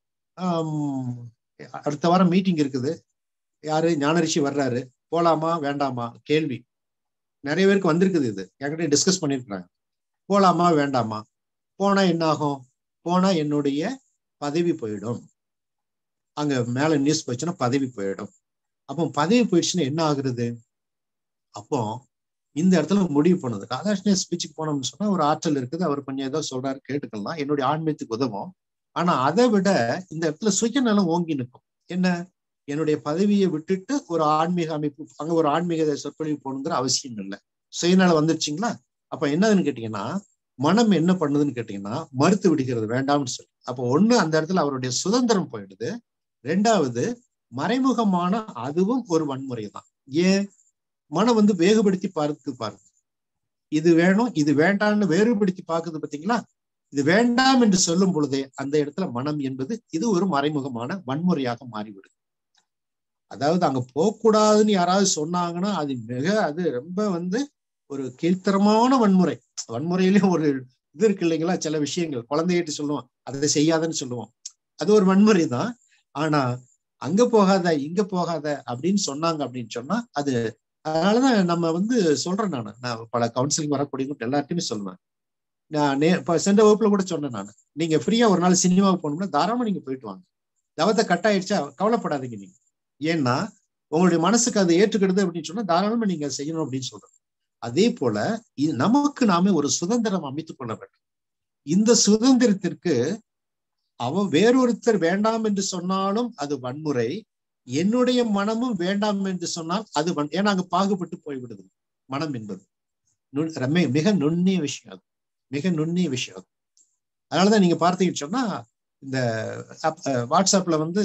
S1: அடுத்த வாரம் மீட்டிங் இருக்குது யாரு ஞானரிஷி வர்றாரு போலாமா வேண்டாமா கேள்வி நிறைய பேருக்கு வந்திருக்குது இது என்கிட்ட டிஸ்கஸ் பண்ணிருக்கிறாங்க போலாமா வேண்டாமா போனா என்ன ஆகும் போனா என்னுடைய பதவி போயிடும் அங்க மேல நியூஸ் போயிடுச்சுன்னா பதவி போயிடும் அப்போ பதவி போயிடுச்சுன்னா என்ன ஆகுறது அப்போ இந்த இடத்துல முடிவு பண்ணுது ராதாகிருஷ்ணன் ஸ்பீச்சுக்கு போனோம்னு சொன்னா ஒரு ஆற்றல் இருக்குது அவர் கொஞ்சம் ஏதோ சொல்றாரு கேட்டுக்கலாம் என்னுடைய ஆன்மீகத்துக்கு உதவும் ஆனா அதை விட இந்த இடத்துல சுயநலம் ஓங்கி நிற்கும் என்ன என்னுடைய பதவியை விட்டுட்டு ஒரு ஆன்மீக அமைப்பு அங்க ஒரு ஆன்மீக சொற்பொழிவு போகணுங்கிற அவசியம் இல்லை சுயநலம் வந்துருச்சுங்களா அப்ப என்னதுன்னு கேட்டீங்கன்னா மனம் என்ன பண்ணுதுன்னு கேட்டீங்கன்னா மறுத்து விடுகிறது வேண்டாம்னு சொல்லி அப்போ ஒண்ணு அந்த இடத்துல அவருடைய சுதந்திரம் போயிடுது ரெண்டாவது மறைமுகமான அதுவும் ஒரு வன்முறை தான் ஏன் மனம் வந்து வேகுபடுத்தி பார்த்து பாருங்க இது வேணும் இது வேண்டாம்னு வேறுபடுத்தி பார்க்குது பார்த்தீங்களா இது வேண்டாம் என்று சொல்லும் பொழுதே அந்த இடத்துல மனம் என்பது இது ஒரு மறைமுகமான வன்முறையாக மாறிவிடுது அதாவது அங்க போகக்கூடாதுன்னு யாராவது சொன்னாங்கன்னா அது மிக அது ரொம்ப வந்து ஒரு கீழ்த்தரமான வன்முறை வன்முறையிலயும் ஒரு இது இருக்கு இல்லைங்களா சில விஷயங்கள் குழந்தைகிட்ட சொல்லுவோம் அதை செய்யாதன்னு சொல்லுவோம் அது ஒரு வன்முறை தான் ஆனா அங்க போகாத இங்க போகாத அப்படின்னு சொன்னாங்க அப்படின்னு சொன்னா அது அதனாலதான் நம்ம வந்து சொல்றேன் நான் நான் பல கவுன்சிலிங் வரக்கூடியவங்க எல்லார்ட்டையுமே சொல்லுவேன் நான் நே இப்ப சென்ற வகுப்புல கூட சொன்னேன் நான் நீங்க ஃப்ரீயா ஒரு நாள் சினிமாவுக்கு போகணும்னா தாராளமா நீங்க போயிட்டு வாங்க தவத்தை கட் ஆயிடுச்சா கவலைப்படாதீங்க நீங்க ஏன்னா உங்களுடைய மனசுக்கு அதை ஏற்றுக்கிடுது அப்படின்னு சொன்னா தாராளமா நீங்க செய்யணும் அப்படின்னு சொல்றேன் அதே போல நமக்கு நாமே ஒரு சுதந்திரம் அமைத்துக் கொள்ள வேண்டும் இந்த சுதந்திரத்திற்கு அவன் வேறொருத்தர் வேண்டாம் என்று சொன்னாலும் அது வன்முறை என்னுடைய மனமும் வேண்டாம் என்று சொன்னால் அது வன் ஏன்னா அங்க பாகுபட்டு போய்விடுது மனம் என்பது மிக நுண்ணிய விஷயம் அது மிக நுண்ணிய விஷயம் அது அதனாலதான் நீங்க பார்த்தீங்கன்னு சொன்னா இந்த வாட்ஸ்அப்ல வந்து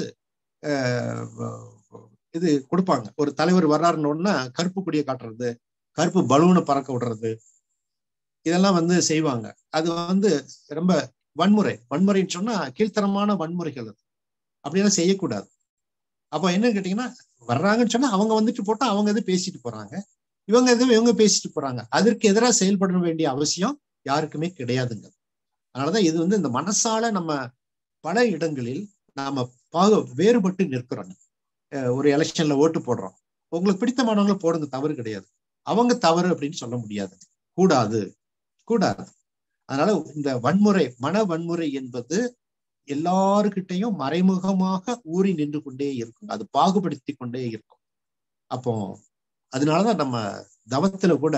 S1: இது கொடுப்பாங்க ஒரு தலைவர் வர்றாருன்னு கருப்பு கொடியை காட்டுறது கருப்பு பலூனை பறக்க விடுறது இதெல்லாம் வந்து செய்வாங்க அது வந்து ரொம்ப வன்முறை வன்முறைன்னு சொன்னா கீழ்த்தரமான வன்முறைகள் அது அப்படியெல்லாம் செய்யக்கூடாது அப்போ என்ன கேட்டீங்கன்னா வர்றாங்கன்னு சொன்னா அவங்க வந்துட்டு போட்டா அவங்க எது பேசிட்டு போறாங்க இவங்க எதுவும் இவங்க பேசிட்டு போறாங்க அதற்கு எதிராக செயல்பட வேண்டிய அவசியம் யாருக்குமே கிடையாதுங்க அதனாலதான் இது வந்து இந்த மனசால நம்ம பல இடங்களில் நாம பாக வேறுபட்டு நிற்கிறோங்க ஒரு எலெக்ஷன்ல ஓட்டு போடுறோம் உங்களுக்கு பிடித்தமானவங்கள போடுங்க தவறு கிடையாது அவங்க தவறு அப்படின்னு சொல்ல முடியாது கூடாது கூடாது அதனால இந்த வன்முறை மன வன்முறை என்பது எல்லாருக்கிட்டையும் மறைமுகமாக ஊறி நின்று கொண்டே இருக்கும் அது பாகுபடுத்தி கொண்டே இருக்கும் அப்போ அதனாலதான் நம்ம தவத்துல கூட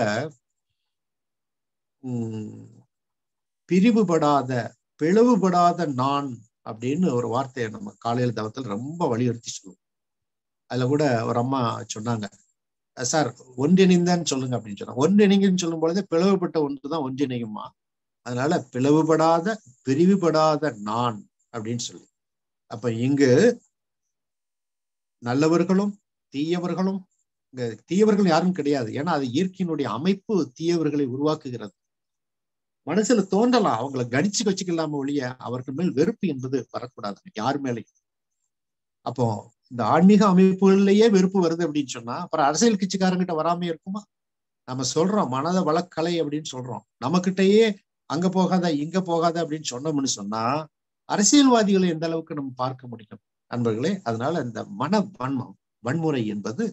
S1: உம் பிரிவுபடாத பிளவுபடாத நான் அப்படின்னு ஒரு வார்த்தையை நம்ம காலையில தவத்தில் ரொம்ப வலியுறுத்தி சொல்லுவோம் அதுல கூட ஒரு அம்மா சொன்னாங்க சார் ஒன்றிணைந்தான்னு சொல்லுங்க அப்படின்னு சொன்னாங்க ஒன்றிணைங்கன்னு சொல்லும் பொழுதே பிளவுபட்ட ஒன்று தான் ஒன்றிணையுமா அதனால பிளவுபடாத பிரிவுபடாத நான் அப்படின்னு சொல்லி அப்ப இங்கு நல்லவர்களும் தீயவர்களும் இங்க தீயவர்கள் யாரும் கிடையாது ஏன்னா அது இயற்கையினுடைய அமைப்பு தீயவர்களை உருவாக்குகிறது மனசுல தோன்றலாம் அவங்களை கணிச்சு வச்சுக்கலாம ஒழிய அவர்கள் மேல் வெறுப்பு என்பது வரக்கூடாது யார் மேலேயும் அப்போ இந்த ஆன்மீக அமைப்புகளிலேயே வெறுப்பு வருது அப்படின்னு சொன்னா அப்புறம் அரசியல் கட்சிக்காரங்கிட்ட வராம இருக்குமா நம்ம சொல்றோம் மனத வழக்கலை அப்படின்னு சொல்றோம் நம்மகிட்டயே அங்க போகாத இங்க போகாத அப்படின்னு சொன்னோம்னு சொன்னா அரசியல்வாதிகளை எந்த அளவுக்கு நம்ம பார்க்க முடியும் நண்பர்களே அதனால இந்த மன வன்மம் வன்முறை என்பது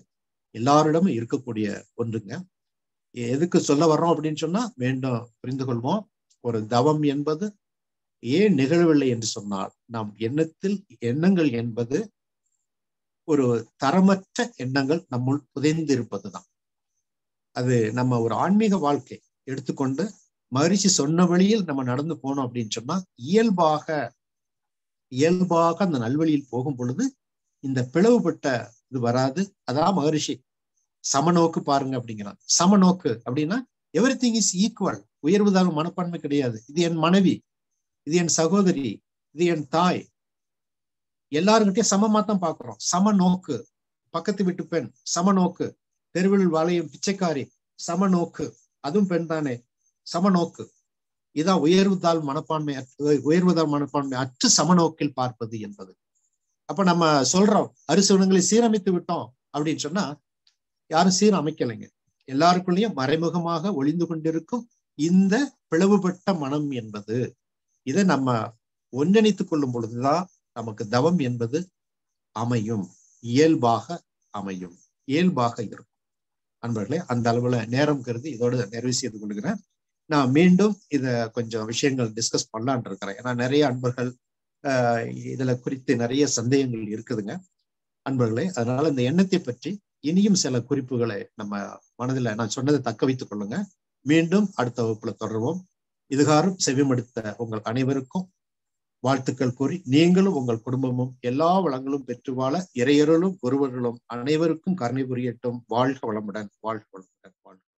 S1: எல்லாரிடமும் இருக்கக்கூடிய ஒன்றுங்க எதுக்கு சொல்ல வர்றோம் அப்படின்னு சொன்னா வேண்டும் புரிந்து கொள்வோம் ஒரு தவம் என்பது ஏன் நிகழவில்லை என்று சொன்னால் நாம் எண்ணத்தில் எண்ணங்கள் என்பது ஒரு தரமற்ற எண்ணங்கள் நம்முள் புதைந்திருப்பதுதான் அது நம்ம ஒரு ஆன்மீக வாழ்க்கை எடுத்துக்கொண்டு மகிழ்ச்சி சொன்ன வழியில் நம்ம நடந்து போனோம் அப்படின்னு சொன்னா இயல்பாக இயல்பாக அந்த நல்வழியில் போகும் பொழுது இந்த பிளவுபட்ட இது வராது அதான் மகரிஷி சமநோக்கு பாருங்க அப்படிங்கிறான் சமநோக்கு அப்படின்னா எவ்ரி திங் இஸ் ஈக்குவல் உயர்வுதாலும் மனப்பான்மை கிடையாது இது என் மனைவி இது என் சகோதரி இது என் தாய் எல்லாருக்கிட்டையும் சமமா தான் பாக்குறோம் சம நோக்கு பக்கத்து வீட்டு பெண் சம நோக்கு தெருவில் வாழையும் பிச்சைக்காரி சம நோக்கு அதுவும் பெண் தானே சம நோக்கு இதான் உயர்வுதால் மனப்பான்மை உயர்வுதால் மனப்பான்மை அற்று சமநோக்கில் பார்ப்பது என்பது அப்ப நம்ம சொல்றோம் அரிசுவனங்களை சீரமைத்து விட்டோம் அப்படின்னு சொன்னா யாரும் சீரமைக்கலைங்க எல்லாருக்குள்ளேயும் மறைமுகமாக ஒளிந்து கொண்டிருக்கும் இந்த பிளவுபட்ட மனம் என்பது இதை நம்ம ஒன்றிணைத்துக் கொள்ளும் பொழுதுதான் நமக்கு தவம் என்பது அமையும் இயல்பாக அமையும் இயல்பாக இருக்கும் அன்பர்களே அந்த அளவுல நேரம் கருதி இதோட நிறைவு செய்து கொள்கிறேன் நான் மீண்டும் இத கொஞ்சம் விஷயங்கள் டிஸ்கஸ் பண்ணலான் இருக்கிறேன் ஏன்னா நிறைய அன்பர்கள் ஆஹ் இதுல குறித்து நிறைய சந்தேகங்கள் இருக்குதுங்க அன்பர்களே அதனால இந்த எண்ணத்தை பற்றி இனியும் சில குறிப்புகளை நம்ம மனதில் நான் சொன்னதை தக்க வைத்துக் கொள்ளுங்க மீண்டும் அடுத்த வகுப்புல தொடர்வோம் இதுகாரும் செவிமடுத்த உங்கள் அனைவருக்கும் வாழ்த்துக்கள் கூறி நீங்களும் உங்கள் குடும்பமும் எல்லா வளங்களும் பெற்று வாழ இறையருளும் ஒருவர்களும் அனைவருக்கும் கருணை புரியட்டும் வாழ்க வளமுடன் வாழ்க வளமுடன் வாழ்க